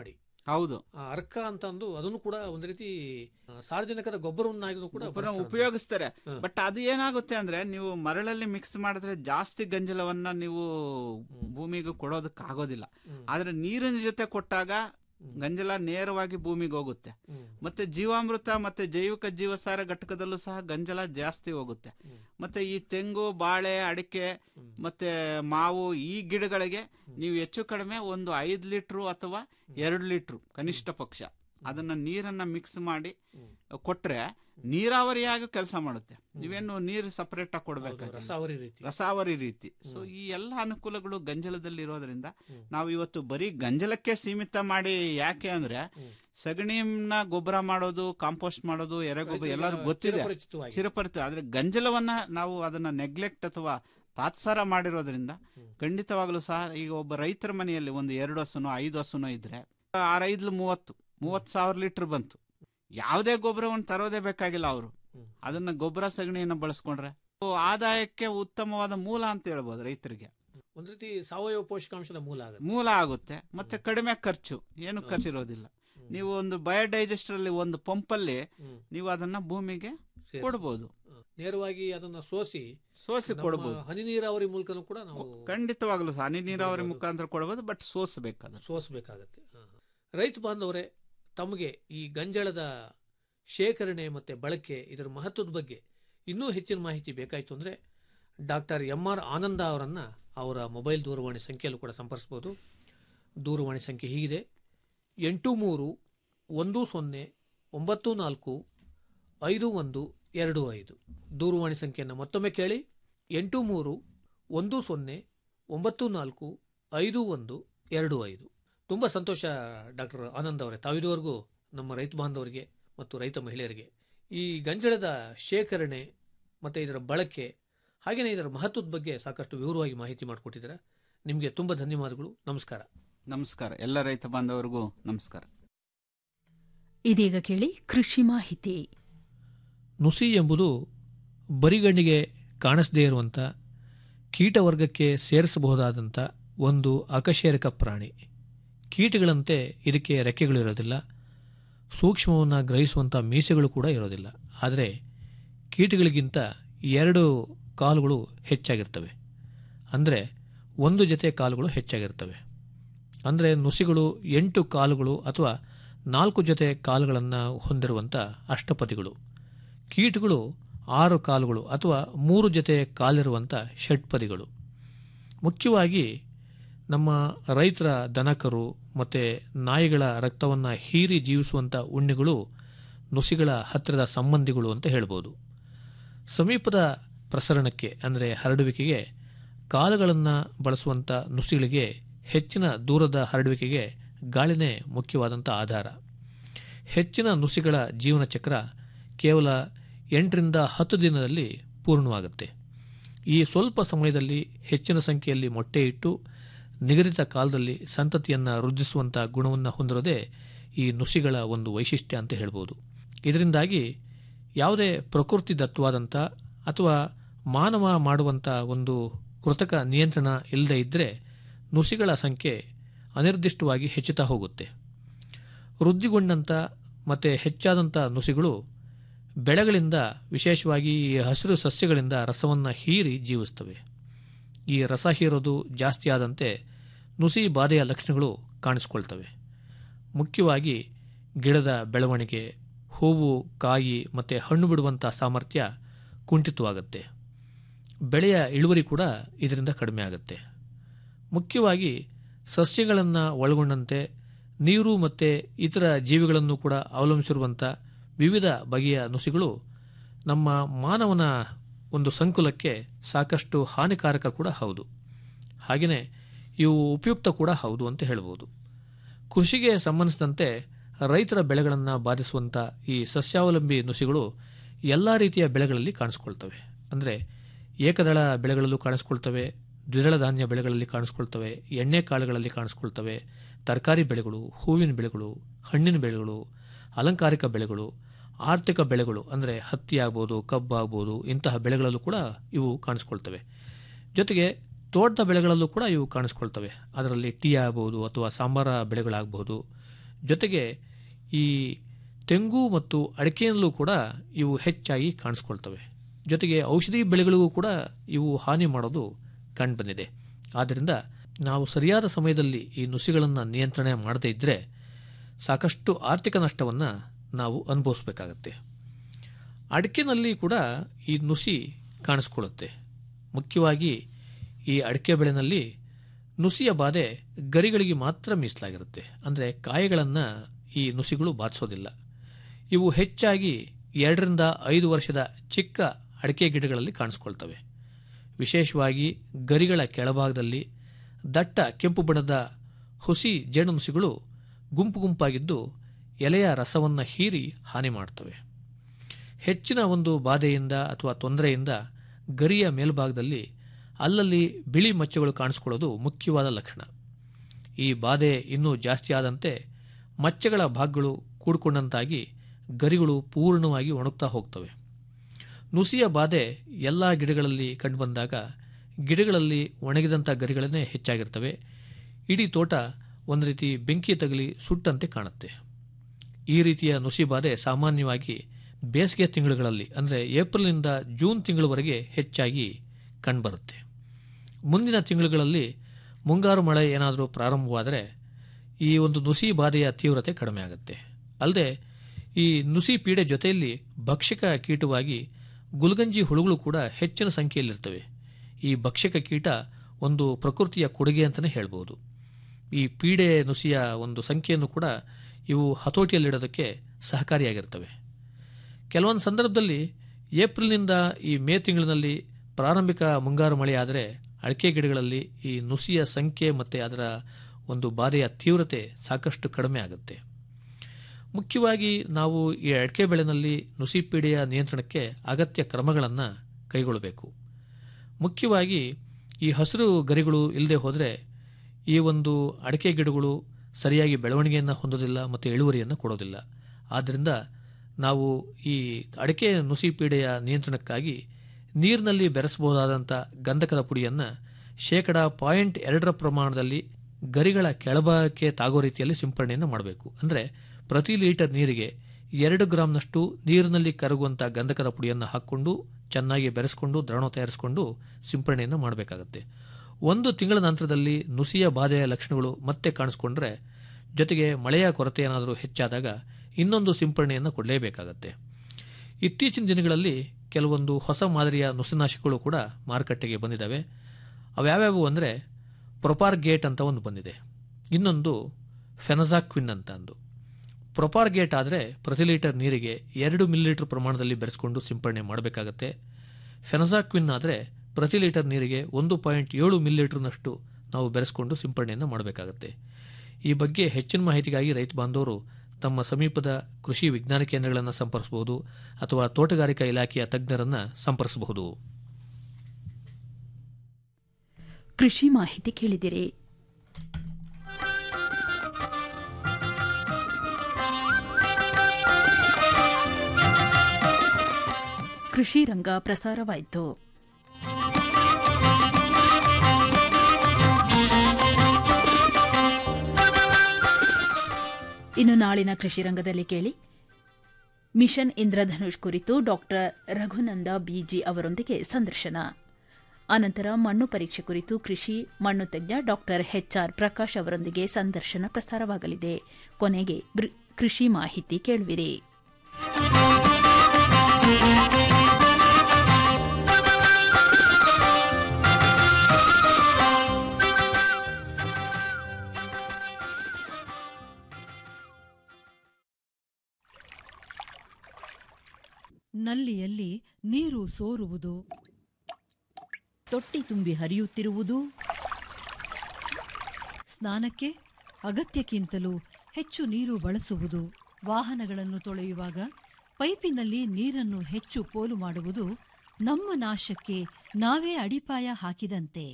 ಹೌದು ಆ ಅರ್ಕ ಅಂತ ಅಂದು ಅದನ್ನು ಕೂಡ ಒಂದು ರೀತಿ ಆ, ಸಾರ್ವಜನಿಕದ ಗೊಬ್ಬರವನ್ನಾಗಿ ಕೂಡ ಗೊಬ್ಬರ ಬಳಸ್ತಾರೆ. ಉಪಯೋಗಿಸ್ತಾರೆ ಹ್ಮ್. ಬಟ್ ಅದು ಏನಾಗುತ್ತೆ ಅಂದ್ರೆ ನೀವು ಮರಳಲ್ಲಿ ಮಿಕ್ಸ್ ಮಾಡಿದ್ರೆ ಜಾಸ್ತಿ ಗಂಜಲವನ್ನ ನೀವು ಭೂಮಿಗೆ ಕೊಡೋದಕ್ಕೆ ಆಗೋದಿಲ್ಲ ಹ್ಮ್. ಆದ್ರೆ ನೀರಿನ ಜೊತೆ ಕೊಟ್ಟಾಗ ಗಂಜಲ ನೇರವಾಗಿ ಭೂಮಿಗೆ ಹೋಗುತ್ತೆ ಹ್ಮ್. ಮತ್ತೆ ಜೀವಾಮೃತ ಮತ್ತೆ ಜೈವಿಕ ಜೀವಸಾರ ಘಟಕದಲ್ಲೂ ಸಹ ಗಂಜಲ ಜಾಸ್ತಿ ಹೋಗುತ್ತೆ ಹ್ಮ್. ಮತ್ತೆ ಈ ತೆಂಗು ಬಾಳೆ ಅಡಿಕೆ ಮತ್ತೆ ಮಾವು ಈ ಗಿಡಗಳಿಗೆ ನೀವು ಹೆಚ್ಚು ಕಡಿಮೆ ಒಂದು ಐದು ಲೀಟ್ರು ಅಥವಾ ಎರಡು ಲೀಟ್ರು ಕನಿಷ್ಠ ಪಕ್ಷ ಅದನ್ನ ನೀರನ್ನ ಮಿಕ್ಸ್ ಮಾಡಿ ಕೊಟ್ರೆ ನೀರಾವರಿಯಾಗಿ ಕೆಲಸ ಮಾಡುತ್ತೆ ನೀವೇನು ನೀರು ಸಪರೇಟ್ ಆಗಿ ಹೌದು, ಕೊಡ್ಬೇಕಾಗಿಲ್ಲ ರಸಾವರಿ ರೀತಿ ರಸಾವರಿ ರೀತಿ ಸೊ ಈ ಎಲ್ಲ ಅನುಕೂಲಗಳು ಗಂಜಲದಲ್ಲಿ ಇರೋದ್ರಿಂದ ನಾವು ಇವತ್ತು ಬರೀ ಗಂಜಲಕ್ಕೆ ಸೀಮಿತ ಮಾಡಿ ಯಾಕೆ ಅಂದ್ರೆ ಸಗಣಿನ ಗೊಬ್ಬರ ಮಾಡೋದು ಕಾಂಪೋಸ್ಟ್ ಮಾಡೋದು ಎರೆಗೊಬ್ಬರ ಎಲ್ಲರೂ ಗೊತ್ತಿದೆ ಚಿರಪರಿಚಿತವಾಗಿ. ಚಿರಪರಿಚಿತ ಆದ್ರೆ ಗಂಜಲವನ್ನ ನಾವು ಅದನ್ನ ನೆಗ್ಲೆಕ್ಟ್ ಅಥವಾ ತಾತ್ಸಾರ ಮಾಡಿರೋದ್ರಿಂದ ಖಂಡಿತವಾಗ್ಲೂ ಸಹ ಈಗ ಒಬ್ಬ ರೈತರ ಮನೆಯಲ್ಲಿ ಒಂದು ಎರಡು ಹಸುನೋ ಐದು ಹಸುನೋ ಇದ್ರೆ ಆರೈದ್ಲು ಮೂವತ್ತು ಮೂವತ್ತು ಸಾವಿರ ಲೀಟರ್ ಬಂತು ಯಾವುದೇ ಗೊಬ್ಬರವನ್ನು ತರೋದೇ ಬೇಕಾಗಿಲ್ಲ ಅವರು ಅದನ್ನ ಗೊಬ್ಬರ ಸಗಣಿಯನ್ನ ಬಳಸ್ಕೊಂಡ್ರೆ ಸೊ ಆದಾಯಕ್ಕೆ ಉತ್ತಮವಾದ ಮೂಲ ಅಂತ ಹೇಳ್ಬೋದು ರೈತರಿಗೆ ಒಂದ್ ರೀತಿ ಸಾವಯವ ಪೋಷಕಾಂಶದ ಮೂಲ ಆಗುತ್ತೆ ಮೂಲ ಆಗುತ್ತೆ ಮತ್ತೆ ಕಡಿಮೆ ಖರ್ಚು ಏನು ಖರ್ಚು ಇರೋದಿಲ್ಲ ನೀವು ಒಂದು ಬಯೋಡೈಜೆಸ್ಟರ್ ಅಲ್ಲಿ ಒಂದು ಪಂಪಲ್ಲಿ ನೀವು ಅದನ್ನ ಭೂಮಿಗೆ ಸೇರ್ಸಿ. ಕೊಡ್ಬೋದು ಹ. ನೇರವಾಗಿ ಅದನ್ನ ಸೋಸಿ ಸೋಸಿ ನಮ್ಮ ಕೊಡ್ಬೋದು ಹನಿ ನೀರಾವರಿ ಮೂಲಕನೂ ಕೂಡ ನಾವು ಖಂಡಿತವಾಗ್ಲೂ ಸಹ ಹನಿ ನೀರಾವರಿ ಮುಖಾಂತರ ಕೊಡಬಹುದು ಬಟ್ ಸೋಸಬೇಕಾದ ಸೋಸಬೇಕಾಗತ್ತೆ ಹ, ಹ. ರೈತ ಬಾಂಧವರೇ ತಮಗೆ ಈ ಗಂಜಳದ ಶೇಖರಣೆ ಮತ್ತೆ ಬಳಕೆ ಇದರ ಮಹತ್ವದ ಬಗ್ಗೆ ಇನ್ನೂ ಹೆಚ್ಚಿನ ಮಾಹಿತಿ ಬೇಕಾಯಿತು ಅಂದ್ರೆ ಡಾಕ್ಟರ್ ಎಂ ಆರ್ ಆನಂದ ಅವರನ್ನ ಅವರ ಮೊಬೈಲ್ ದೂರವಾಣಿ ಸಂಖ್ಯೆಯಲ್ಲೂ ಕೂಡ ಸಂಪರ್ಸ್ಬೋದು ದೂರವಾಣಿ ಸಂಖ್ಯೆ ಹೀಗಿದೆ ಎಂಟು ಮೂರು ಒಂದು ಸೊನ್ನೆ ಒಂಬತ್ತು ನಾಲ್ಕು ಐದು ಒಂದು ಎರಡು ಐದು ದೂರವಾಣಿ ಸಂಖ್ಯೆಯನ್ನು ಮತ್ತೊಮ್ಮೆ ಕೇಳಿ ಎಂಟು ಮೂರು ಒಂದು ಸೊನ್ನೆ ಒಂಬತ್ತು ನಾಲ್ಕು ಐದು ಒಂದು ಎರಡು ಐದು ತುಂಬ ಸಂತೋಷ ಡಾಕ್ಟರ್ ಆನಂದ್ ಅವರೇ ತಾವಿದುವರೆಗೂ ನಮ್ಮ ರೈತ ಬಾಂಧವರಿಗೆ ಮತ್ತು ರೈತ ಮಹಿಳೆಯರಿಗೆ ಈ ಗಂಜಳದ ಶೇಖರಣೆ ಮತ್ತು ಇದರ ಬಳಕೆ ಹಾಗೆಯೇ ಇದರ ಮಹತ್ವದ ಬಗ್ಗೆ ಸಾಕಷ್ಟು ವಿವರವಾಗಿ ಮಾಹಿತಿ ಮಾಡಿಕೊಟ್ಟಿದ್ದೀರಾ ನಿಮಗೆ ತುಂಬ ಧನ್ಯವಾದಗಳು ನಮಸ್ಕಾರ ನಮಸ್ಕಾರ ಎಲ್ಲ ರೈತ ಬಾಂಧವರಿಗೂ ನಮಸ್ಕಾರ ಇದೀಗ ಕೇಳಿ ಕೃಷಿ ಮಾಹಿತಿ ನುಸಿ ಎಂಬುದು ಬರಿಗಣ್ಣಿಗೆ ಕಾಣಿಸದೇ ಇರುವಂಥ ಕೀಟವರ್ಗಕ್ಕೆ ಸೇರಿಸಬಹುದಾದಂಥ ಒಂದು ಅಕಶೇರಕ ಪ್ರಾಣಿ ಕೀಟಗಳಂತೆ ಇದಕ್ಕೆ ರೆಕ್ಕೆಗಳಿರೋದಿಲ್ಲ ಸೂಕ್ಷ್ಮವನ್ನು ಗ್ರಹಿಸುವಂಥ ಮೀಸೆಗಳು ಕೂಡ ಇರೋದಿಲ್ಲ ಆದರೆ ಕೀಟಗಳಿಗಿಂತ ಎರಡು ಕಾಲುಗಳು ಹೆಚ್ಚಾಗಿರ್ತವೆ ಅಂದರೆ ಒಂದು ಜೊತೆ ಕಾಲುಗಳು ಹೆಚ್ಚಾಗಿರ್ತವೆ ಅಂದರೆ ನುಸಿಗಳು ಎಂಟು ಕಾಲುಗಳು ಅಥವಾ ನಾಲ್ಕು ಜೊತೆ ಕಾಲುಗಳನ್ನು ಹೊಂದಿರುವಂಥ ಅಷ್ಟಪದಿಗಳು ಕೀಟಗಳು ಆರು ಕಾಲುಗಳು ಅಥವಾ ಮೂರು ಜೊತೆ ಕಾಲಿರುವಂಥ ಷಟ್ಪದಿಗಳು ಮುಖ್ಯವಾಗಿ ನಮ್ಮ ರೈತರ ದನಕರು ಮತ್ತು ನಾಯಿಗಳ ರಕ್ತವನ್ನು ಹೀರಿ ಜೀವಿಸುವಂಥ ಉಣ್ಣೆಗಳು ನುಸಿಗಳ ಹತ್ತಿರದ ಸಂಬಂಧಿಗಳು ಅಂತ ಹೇಳ್ಬೋದು ಸಮೀಪದ ಪ್ರಸರಣಕ್ಕೆ ಅಂದರೆ ಹರಡುವಿಕೆಗೆ ಕಾಲುಗಳನ್ನು ಬಳಸುವಂಥ ನುಸಿಗಳಿಗೆ ಹೆಚ್ಚಿನ ದೂರದ ಹರಡುವಿಕೆಗೆ ಗಾಳಿನೇ ಮುಖ್ಯವಾದಂಥ ಆಧಾರ ಹೆಚ್ಚಿನ ನುಸಿಗಳ ಜೀವನ ಚಕ್ರ ಕೇವಲ ಎಂಟರಿಂದ ಹತ್ತು ದಿನದಲ್ಲಿ ಪೂರ್ಣವಾಗುತ್ತೆ ಈ ಸ್ವಲ್ಪ ಸಮಯದಲ್ಲಿ ಹೆಚ್ಚಿನ ಸಂಖ್ಯೆಯಲ್ಲಿ ಮೊಟ್ಟೆ ಇಟ್ಟು ನಿಗದಿತ ಕಾಲದಲ್ಲಿ ಸಂತತಿಯನ್ನು ವೃದ್ಧಿಸುವಂಥ ಗುಣವನ್ನು ಹೊಂದಿರೋದೇ ಈ ನುಸಿಗಳ ಒಂದು ವೈಶಿಷ್ಟ್ಯ ಅಂತ ಹೇಳ್ಬೋದು ಇದರಿಂದಾಗಿ ಯಾವುದೇ ಪ್ರಕೃತಿ ದತ್ತವಾದಂಥ ಅಥವಾ ಮಾನವ ಮಾಡುವಂಥ ಒಂದು ಕೃತಕ ನಿಯಂತ್ರಣ ಇಲ್ಲದೇ ಇದ್ದರೆ ನುಸಿಗಳ ಸಂಖ್ಯೆ ಅನಿರ್ದಿಷ್ಟವಾಗಿ ಹೆಚ್ಚುತ್ತಾ ಹೋಗುತ್ತೆ ವೃದ್ಧಿಗೊಂಡಂಥ ಮತ್ತು ಹೆಚ್ಚಾದಂಥ ನುಸಿಗಳು ಬೆಳೆಗಳಿಂದ ವಿಶೇಷವಾಗಿ ಈ ಹಸಿರು ಸಸ್ಯಗಳಿಂದ ರಸವನ್ನು ಹೀರಿ ಜೀವಿಸ್ತವೆ ಈ ರಸ ಹೀರೋದು ಜಾಸ್ತಿ ಆದಂತೆ ನುಸಿ ಬಾಧೆಯ ಲಕ್ಷಣಗಳು ಕಾಣಿಸ್ಕೊಳ್ತವೆ ಮುಖ್ಯವಾಗಿ ಗಿಡದ ಬೆಳವಣಿಗೆ ಹೂವು ಕಾಯಿ ಮತ್ತು ಹಣ್ಣು ಬಿಡುವಂಥ ಸಾಮರ್ಥ್ಯ ಕುಂಠಿತವಾಗುತ್ತೆ ಬೆಳೆಯ ಇಳುವರಿ ಕೂಡ ಇದರಿಂದ ಕಡಿಮೆ ಆಗುತ್ತೆ ಮುಖ್ಯವಾಗಿ ಸಸ್ಯಗಳನ್ನು ಒಳಗೊಂಡಂತೆ ನೀರು ಮತ್ತು ಇತರ ಜೀವಿಗಳನ್ನು ಕೂಡ ಅವಲಂಬಿಸಿರುವಂಥ ವಿವಿಧ ಬಗೆಯ ನುಸಿಗಳು ನಮ್ಮ ಮಾನವನ ಒಂದು ಸಂಕುಲಕ್ಕೆ ಸಾಕಷ್ಟು ಹಾನಿಕಾರಕ ಕೂಡ ಹೌದು ಹಾಗೆಯೇ ಇವು ಉಪಯುಕ್ತ ಕೂಡ ಹೌದು ಅಂತ ಹೇಳ್ಬೋದು ಕೃಷಿಗೆ ಸಂಬಂಧಿಸಿದಂತೆ ರೈತರ ಬೆಳೆಗಳನ್ನು ಬಾಧಿಸುವಂಥ ಈ ಸಸ್ಯಾವಲಂಬಿ ನುಸಿಗಳು ಎಲ್ಲ ರೀತಿಯ ಬೆಳೆಗಳಲ್ಲಿ ಕಾಣಿಸ್ಕೊಳ್ತವೆ ಅಂದರೆ ಏಕದಳ ಬೆಳೆಗಳಲ್ಲೂ ಕಾಣಿಸ್ಕೊಳ್ತವೆ ದ್ವಿದಳ ಧಾನ್ಯ ಬೆಳೆಗಳಲ್ಲಿ ಕಾಣಿಸ್ಕೊಳ್ತವೆ ಎಣ್ಣೆ ಕಾಳುಗಳಲ್ಲಿ ಕಾಣಿಸ್ಕೊಳ್ತವೆ ತರಕಾರಿ ಬೆಳೆಗಳು ಹೂವಿನ ಬೆಳೆಗಳು ಹಣ್ಣಿನ ಬೆಳೆಗಳು ಅಲಂಕಾರಿಕ ಬೆಳೆಗಳು ಆರ್ಥಿಕ ಬೆಳೆಗಳು ಅಂದರೆ ಹತ್ತಿ ಆಗ್ಬೋದು ಕಬ್ಬು ಆಗ್ಬೋದು ಇಂತಹ ಬೆಳೆಗಳಲ್ಲೂ ಕೂಡ ಇವು ಕಾಣಿಸ್ಕೊಳ್ತವೆ ಜೊತೆಗೆ ತೋಟದ ಬೆಳೆಗಳಲ್ಲೂ ಕೂಡ ಇವು ಕಾಣಿಸ್ಕೊಳ್ತವೆ ಅದರಲ್ಲಿ ಟೀ ಆಗ್ಬೋದು ಅಥವಾ ಸಾಂಬಾರ ಬೆಳೆಗಳಾಗಬಹುದು ಜೊತೆಗೆ ಈ ತೆಂಗು ಮತ್ತು ಅಡಿಕೆಯಲ್ಲೂ ಕೂಡ ಇವು ಹೆಚ್ಚಾಗಿ ಕಾಣಿಸ್ಕೊಳ್ತವೆ ಜೊತೆಗೆ ಔಷಧಿ ಬೆಳೆಗಳಿಗೂ ಕೂಡ ಇವು ಹಾನಿ ಮಾಡೋದು ಕಂಡುಬಂದಿದೆ ಆದ್ದರಿಂದ ನಾವು ಸರಿಯಾದ ಸಮಯದಲ್ಲಿ ಈ ನುಸಿಗಳನ್ನು ನಿಯಂತ್ರಣೆ ಮಾಡದೇ ಇದ್ದರೆ ಸಾಕಷ್ಟು ಆರ್ಥಿಕ ನಷ್ಟವನ್ನು ನಾವು ಅನುಭವಿಸಬೇಕಾಗತ್ತೆ ಅಡಿಕೆನಲ್ಲಿ ಕೂಡ ಈ ನುಸಿ ಕಾಣಿಸ್ಕೊಳ್ಳುತ್ತೆ ಮುಖ್ಯವಾಗಿ ಈ ಅಡಿಕೆ ಬೆಳೆನಲ್ಲಿ ನುಸಿಯ ಬಾಧೆ ಗರಿಗಳಿಗೆ ಮಾತ್ರ ಮೀಸಲಾಗಿರುತ್ತೆ ಅಂದರೆ ಕಾಯಿಗಳನ್ನು ಈ ನುಸಿಗಳು ಬಾಧಿಸೋದಿಲ್ಲ ಇವು ಹೆಚ್ಚಾಗಿ ಎರಡರಿಂದ ಐದು ವರ್ಷದ ಚಿಕ್ಕ ಅಡಿಕೆ ಗಿಡಗಳಲ್ಲಿ ಕಾಣಿಸ್ಕೊಳ್ತವೆ ವಿಶೇಷವಾಗಿ ಗರಿಗಳ ಕೆಳಭಾಗದಲ್ಲಿ ದಟ್ಟ ಕೆಂಪು ಬಣ್ಣದ ಹುಸಿ ಜೇನುನುಸಿಗಳು ಗುಂಪು ಗುಂಪಾಗಿದ್ದು ಎಲೆಯ ರಸವನ್ನು ಹೀರಿ ಹಾನಿ ಮಾಡ್ತವೆ ಹೆಚ್ಚಿನ ಒಂದು ಬಾಧೆಯಿಂದ ಅಥವಾ ತೊಂದರೆಯಿಂದ ಗರಿಯ ಮೇಲ್ಭಾಗದಲ್ಲಿ ಅಲ್ಲಲ್ಲಿ ಬಿಳಿ ಮಚ್ಚೆಗಳು ಕಾಣಿಸ್ಕೊಳ್ಳೋದು ಮುಖ್ಯವಾದ ಲಕ್ಷಣ ಈ ಬಾಧೆ ಇನ್ನೂ ಜಾಸ್ತಿ ಆದಂತೆ ಮಚ್ಚೆಗಳ ಭಾಗಗಳು ಕೂಡಿಕೊಂಡಂತಾಗಿ ಗರಿಗಳು ಪೂರ್ಣವಾಗಿ ಒಣಗ್ತಾ ಹೋಗ್ತವೆ ನುಸಿಯ ಬಾಧೆ ಎಲ್ಲ ಗಿಡಗಳಲ್ಲಿ ಕಂಡುಬಂದಾಗ ಗಿಡಗಳಲ್ಲಿ ಒಣಗಿದಂಥ ಗರಿಗಳನ್ನೇ ಹೆಚ್ಚಾಗಿರ್ತವೆ ಇಡೀ ತೋಟ ಒಂದು ರೀತಿ ಬೆಂಕಿ ತಗಲಿ ಸುಟ್ಟಂತೆ ಕಾಣುತ್ತೆ ಈ ರೀತಿಯ ನುಸಿ ಬಾಧೆ ಸಾಮಾನ್ಯವಾಗಿ ಬೇಸಿಗೆ ತಿಂಗಳುಗಳಲ್ಲಿ ಅಂದರೆ ಏಪ್ರಿಲ್ನಿಂದ ಜೂನ್ ತಿಂಗಳವರೆಗೆ ಹೆಚ್ಚಾಗಿ ಕಂಡುಬರುತ್ತೆ ಮುಂದಿನ ತಿಂಗಳುಗಳಲ್ಲಿ ಮುಂಗಾರು ಮಳೆ ಏನಾದರೂ ಪ್ರಾರಂಭವಾದರೆ ಈ ಒಂದು ನುಸಿ ಬಾಧೆಯ ತೀವ್ರತೆ ಕಡಿಮೆ ಆಗುತ್ತೆ ಅಲ್ಲದೆ ಈ ನುಸಿ ಪೀಡೆ ಜೊತೆಯಲ್ಲಿ ಭಕ್ಷಕ ಕೀಟವಾಗಿ ಗುಲ್ಗಂಜಿ ಹುಳುಗಳು ಕೂಡ ಹೆಚ್ಚಿನ ಸಂಖ್ಯೆಯಲ್ಲಿರ್ತವೆ ಈ ಭಕ್ಷಕ ಕೀಟ ಒಂದು ಪ್ರಕೃತಿಯ ಕೊಡುಗೆ ಅಂತಲೇ ಹೇಳ್ಬೋದು ಈ ಪೀಡೆ ನುಸಿಯ ಒಂದು ಸಂಖ್ಯೆಯನ್ನು ಕೂಡ ಇವು ಹತೋಟಿಯಲ್ಲಿಡೋದಕ್ಕೆ ಸಹಕಾರಿಯಾಗಿರ್ತವೆ ಕೆಲವೊಂದು ಸಂದರ್ಭದಲ್ಲಿ ಏಪ್ರಿಲ್ನಿಂದ ಈ ಮೇ ತಿಂಗಳಿನಲ್ಲಿ ಪ್ರಾರಂಭಿಕ ಮುಂಗಾರು ಮಳೆ ಆದರೆ ಅಡಿಕೆ ಗಿಡಗಳಲ್ಲಿ ಈ ನುಸಿಯ ಸಂಖ್ಯೆ ಮತ್ತು ಅದರ ಒಂದು ಬಾಧೆಯ ತೀವ್ರತೆ ಸಾಕಷ್ಟು ಕಡಿಮೆ ಆಗುತ್ತೆ ಮುಖ್ಯವಾಗಿ ನಾವು ಈ ಅಡಿಕೆ ಬೆಳೆನಲ್ಲಿ ನುಸಿ ಪೀಡೆಯ ನಿಯಂತ್ರಣಕ್ಕೆ ಅಗತ್ಯ ಕ್ರಮಗಳನ್ನು ಕೈಗೊಳ್ಳಬೇಕು ಮುಖ್ಯವಾಗಿ ಈ ಹಸಿರು ಗರಿಗಳು ಇಲ್ಲದೆ ಹೋದರೆ ಈ ಒಂದು ಅಡಿಕೆ ಗಿಡಗಳು ಸರಿಯಾಗಿ ಬೆಳವಣಿಗೆಯನ್ನು ಹೊಂದೋದಿಲ್ಲ ಮತ್ತು ಇಳುವರಿಯನ್ನು ಕೊಡೋದಿಲ್ಲ ಆದ್ದರಿಂದ ನಾವು ಈ ಅಡಿಕೆ ನುಸಿ ಪೀಡೆಯ ನಿಯಂತ್ರಣಕ್ಕಾಗಿ ನೀರಿನಲ್ಲಿ ಬೆರೆಸಬಹುದಾದಂಥ ಗಂಧಕದ ಪುಡಿಯನ್ನು ಶೇಕಡ ಪಾಯಿಂಟ್ ಎರಡರ ಪ್ರಮಾಣದಲ್ಲಿ ಗರಿಗಳ ಕೆಳಭಾಗಕ್ಕೆ ತಾಗೋ ರೀತಿಯಲ್ಲಿ ಸಿಂಪಡಣೆಯನ್ನು ಮಾಡಬೇಕು ಅಂದರೆ ಪ್ರತಿ ಲೀಟರ್ ನೀರಿಗೆ ಎರಡು ಗ್ರಾಂನಷ್ಟು ನೀರಿನಲ್ಲಿ ಕರಗುವಂಥ ಗಂಧಕದ ಪುಡಿಯನ್ನು ಹಾಕ್ಕೊಂಡು ಚೆನ್ನಾಗಿ ಬೆರೆಸ್ಕೊಂಡು ದ್ರಾವಣ ತಯಾರಿಸಿಕೊಂಡು ಸಿಂಪಡಣೆಯನ್ನು ಮಾಡಬೇಕಾಗತ್ತೆ ಒಂದು ತಿಂಗಳ ನಂತರದಲ್ಲಿ ನುಸಿಯ ಬಾಧೆಯ ಲಕ್ಷಣಗಳು ಮತ್ತೆ ಕಾಣಿಸ್ಕೊಂಡ್ರೆ ಜೊತೆಗೆ ಮಳೆಯ ಕೊರತೆ ಏನಾದರೂ ಹೆಚ್ಚಾದಾಗ ಇನ್ನೊಂದು ಸಿಂಪಡಣೆಯನ್ನು ಕೊಡಲೇಬೇಕಾಗತ್ತೆ ಇತ್ತೀಚಿನ ದಿನಗಳಲ್ಲಿ ಕೆಲವೊಂದು ಹೊಸ ಮಾದರಿಯ ನುಸಿನಾಶಕಗಳು ಕೂಡ ಮಾರುಕಟ್ಟೆಗೆ ಬಂದಿದ್ದಾವೆ ಅವ್ಯಾವ್ಯಾವು ಅಂದರೆ ಪ್ರೊಪಾರ್ ಗೇಟ್ ಅಂತ ಒಂದು ಬಂದಿದೆ ಇನ್ನೊಂದು ಫೆನಜಾಕ್ವಿನ್ ಅಂತ ಅಂದು ಪ್ರೊಪಾರ್ ಗೇಟ್ ಆದರೆ ಪ್ರತಿ ಲೀಟರ್ ನೀರಿಗೆ ಎರಡು ಮಿಲಿಲೀಟರ್ ಪ್ರಮಾಣದಲ್ಲಿ ಬೆರೆಸ್ಕೊಂಡು ಸಿಂಪಡಣೆ ಮಾಡಬೇಕಾಗತ್ತೆ ಫೆನಜಾಕ್ವಿನ್ ಆದರೆ ಪ್ರತಿ ಲೀಟರ್ ನೀರಿಗೆ ಒಂದು ಪಾಯಿಂಟ್ ಏಳು ಮಿಲಿಲೀಟರ್ನಷ್ಟು ನಾವು ಬೆರೆಸ್ಕೊಂಡು ಸಿಂಪಡಣೆಯನ್ನು ಮಾಡಬೇಕಾಗತ್ತೆ ಈ ಬಗ್ಗೆ ಹೆಚ್ಚಿನ ಮಾಹಿತಿಗಾಗಿ ರೈತ ಬಾಂಧವರು ತಮ್ಮ ಸಮೀಪದ ಕೃಷಿ ವಿಜ್ಞಾನ ಕೇಂದ್ರಗಳನ್ನು ಸಂಪರ್ಕಿಸಬಹುದು ಅಥವಾ ತೋಟಗಾರಿಕಾ ಇಲಾಖೆಯ ತಜ್ಞರನ್ನು ಸಂಪರ್ಕಿಸಬಹುದು ಕೃಷಿ ಮಾಹಿತಿ ಕೇಳಿದಿರಿ ಕೃಷಿ ರಂಗ ಪ್ರಸಾರವಾಯಿತು ಇನ್ನು ನಾಳಿನ ಕೃಷಿ ರಂಗದಲ್ಲಿ ಕೇಳಿ ಮಿಷನ್ ಇಂದ್ರಧನುಷ್ ಕುರಿತು ಡಾಕ್ಟರ್ ರಘುನಂದ ಬಿಜಿ ಅವರೊಂದಿಗೆ ಸಂದರ್ಶನ ಅನಂತರ ಮಣ್ಣು ಪರೀಕ್ಷೆ ಕುರಿತು ಕೃಷಿ ಮಣ್ಣು ತಜ್ಞ ಡಾಕ್ಟರ್ ಎಚ್ಆರ್ ಪ್ರಕಾಶ್ ಅವರೊಂದಿಗೆ ಸಂದರ್ಶನ ಪ್ರಸಾರವಾಗಲಿದೆ ಕೊನೆಗೆ ಬೃ- ಕೃಷಿ ಮಾಹಿತಿ ಕೇಳುವಿರಿ ನಲ್ಲಿಯಲ್ಲಿ ನೀರು ಸೋರುವುದು ತೊಟ್ಟಿ ತುಂಬಿ ಹರಿಯುತ್ತಿರುವುದು ಸ್ನಾನಕ್ಕೆ ಅಗತ್ಯಕ್ಕಿಂತಲೂ ಹೆಚ್ಚು ನೀರು ಬಳಸುವುದು ವಾಹನಗಳನ್ನು ತೊಳೆಯುವಾಗ ಪೈಪಿನಲ್ಲಿ ನೀರನ್ನು ಹೆಚ್ಚು ಪೋಲು ಮಾಡುವುದು ನಮ್ಮ ನಾಶಕ್ಕೆ ನಾವೇ ಅಡಿಪಾಯ ಹಾಕಿದಂತೆ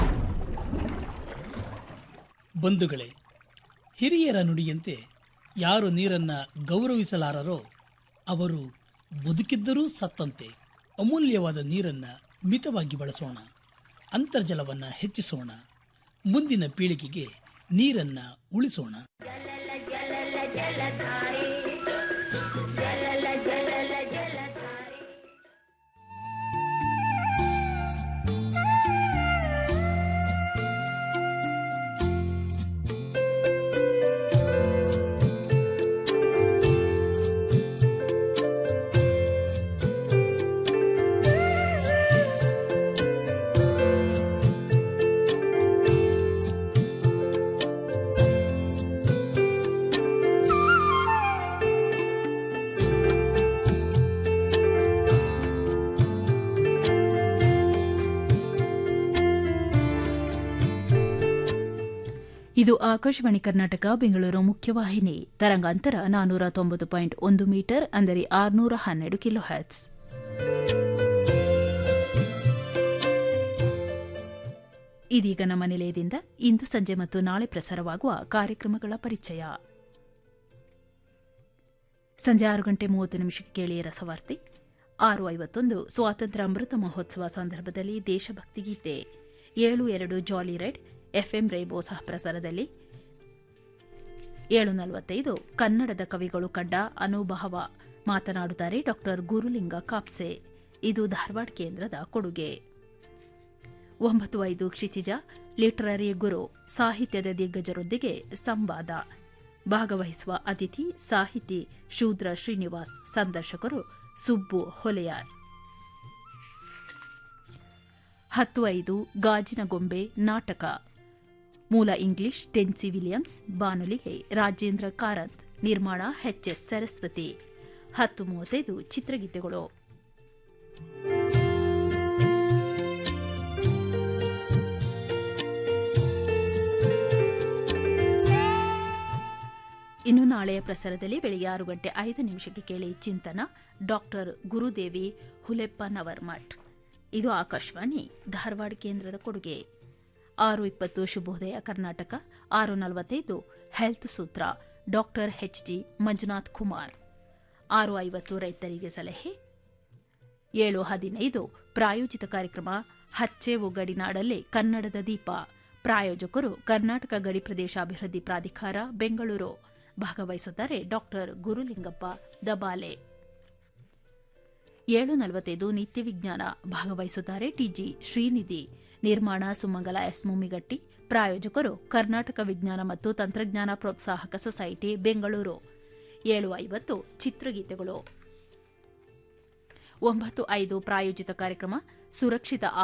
ಬಂಧುಗಳೇ ಹಿರಿಯರ ನುಡಿಯಂತೆ ಯಾರು ನೀರನ್ನ ಗೌರವಿಸಲಾರರೋ ಅವರು ಬದುಕಿದ್ದರೂ ಸತ್ತಂತೆ ಅಮೂಲ್ಯವಾದ ನೀರನ್ನ ಮಿತವಾಗಿ ಬಳಸೋಣ ಅಂತರ್ಜಲವನ್ನ ಹೆಚ್ಚಿಸೋಣ ಮುಂದಿನ ಪೀಳಿಗೆಗೆ ನೀರನ್ನ ಉಳಿಸೋಣ ಇದು ಆಕಾಶವಾಣಿ ಕರ್ನಾಟಕ ಬೆಂಗಳೂರು ಮುಖ್ಯವಾಹಿನಿ ತರಂಗಾಂತರ ನಾನೂರ ತೊಂಬತ್ತು ಪಾಯಿಂಟ್ ಒಂದು ಮೀಟರ್ ಅಂದರೆ ಆರುನೂರ ಹನ್ನೆರಡು ಕಿಲೋ ಹ್ಯಾಟ್ಸ್ ಇದೀಗ ನಮ್ಮ ನಿಲಯದಿಂದ ಇಂದು ಸಂಜೆ ಮತ್ತು ನಾಳೆ ಪ್ರಸಾರವಾಗುವ ಕಾರ್ಯಕ್ರಮಗಳ ಪರಿಚಯ ಸಂಜೆ ಆರು ಗಂಟೆ ಮೂವತ್ತು ನಿಮಿಷಕ್ಕೆ ಕೇಳಿ ರಸವಾರ್ತೆ ಆರು ಐವತ್ತೊಂದು ಸ್ವಾತಂತ್ರ್ಯ ಅಮೃತ ಮಹೋತ್ಸವ ಸಂದರ್ಭದಲ್ಲಿ ದೇಶಭಕ್ತಿ ಗೀತೆ ಏಳು ಎರಡು ಜಾಲಿ ರೆಡ್ ಎಫ್ಎಂ ರೈಬೋ ಸಹ ಪ್ರಸಾರದಲ್ಲಿ ಏಳು ನಲವತ್ತೈದು ಕನ್ನಡದ ಕವಿಗಳು ಕಂಡ ಅನುಭವ ಮಾತನಾಡುತ್ತಾರೆ ಡಾಕ್ಟರ್ ಗುರುಲಿಂಗ ಕಾಪ್ಸೆ ಇದು ಧಾರವಾಡ ಕೇಂದ್ರದ ಕೊಡುಗೆ ಒಂಬತ್ತು ಐದು ಕ್ಷಿತಿಜ ಲಿಟರರಿ ಗುರು ಸಾಹಿತ್ಯದ ದಿಗ್ಗಜರೊಂದಿಗೆ ಸಂವಾದ ಭಾಗವಹಿಸುವ ಅತಿಥಿ ಸಾಹಿತಿ ಶೂದ್ರ ಶ್ರೀನಿವಾಸ್ ಸಂದರ್ಶಕರು ಸುಬ್ಬು ಹೊಲೆಯಾರ್ ಹತ್ತು ಐದು ಗಾಜಿನ ಗೊಂಬೆ ನಾಟಕ ಮೂಲ ಇಂಗ್ಲಿಷ್ ಟೆನ್ಸಿ ವಿಲಿಯಮ್ಸ್ ಬಾನುಲಿಗೆ ರಾಜೇಂದ್ರ ಕಾರಂತ್ ನಿರ್ಮಾಣ ಎಚ್ಎಸ್ ಸರಸ್ವತಿ ಹತ್ತು ಮೂವತ್ತೈದು ಚಿತ್ರಗೀತೆಗಳು ಇನ್ನು ನಾಳೆಯ ಪ್ರಸಾರದಲ್ಲಿ ಬೆಳಗ್ಗೆ ಆರು ಗಂಟೆ ಐದು ನಿಮಿಷಕ್ಕೆ ಕೇಳಿ ಚಿಂತನ ಡಾಕ್ಟರ್ ಗುರುದೇವಿ ಹುಲೆಪ್ಪನವರ್ ಮಠ್ ಇದು ಆಕಾಶವಾಣಿ ಧಾರವಾಡ ಕೇಂದ್ರದ ಕೊಡುಗೆ ಆರು ಇಪ್ಪತ್ತು ಶುಭೋದಯ ಕರ್ನಾಟಕ ಆರು ನಲವತ್ತೈದು ಹೆಲ್ತ್ ಸೂತ್ರ doctor H G Manjunath Kumar ಆರು ಐವತ್ತು ರೈತರಿಗೆ ಸಲಹೆ ಏಳು ಹದಿನೈದು ಪ್ರಾಯೋಜಿತ ಕಾರ್ಯಕ್ರಮ ಹಚ್ಚೇವು ಗಡಿನಾಡಲ್ಲಿ ಕನ್ನಡದ ದೀಪ ಪ್ರಾಯೋಜಕರು ಕರ್ನಾಟಕ ಗಡಿ ಪ್ರದೇಶ ಅಭಿವೃದ್ಧಿ ಪ್ರಾಧಿಕಾರ ಬೆಂಗಳೂರು ಭಾಗವಹಿಸುತ್ತಾರೆ ಡಾಕ್ಟರ್ ಗುರುಲಿಂಗಪ್ಪ ದಬಾಲೆ ಏಳು ನಲವತ್ತೈದು ನಿತ್ಯ ವಿಜ್ಞಾನ ಭಾಗವಹಿಸುತ್ತಾರೆ ಟಿಜಿ ಶ್ರೀನಿಧಿ ನಿರ್ಮಾಣ ಸುಮಂಗಲ ಎಸ್ ಮುಮ್ಮಿಗಟ್ಟಿ ಪ್ರಾಯೋಜಕರು ಕರ್ನಾಟಕ ವಿಜ್ಞಾನ ಮತ್ತು ತಂತ್ರಜ್ಞಾನ ಪ್ರೋತ್ಸಾಹಕ ಸೊಸೈಟಿ ಬೆಂಗಳೂರು ಏಳು ಐವತ್ತು ಚಿತ್ರಗೀತೆಗಳು ಒಂಬತ್ತು ಐದು ಪ್ರಾಯೋಜಿತ ಕಾರ್ಯಕ್ರಮ ಸುರಕ್ಷಿತ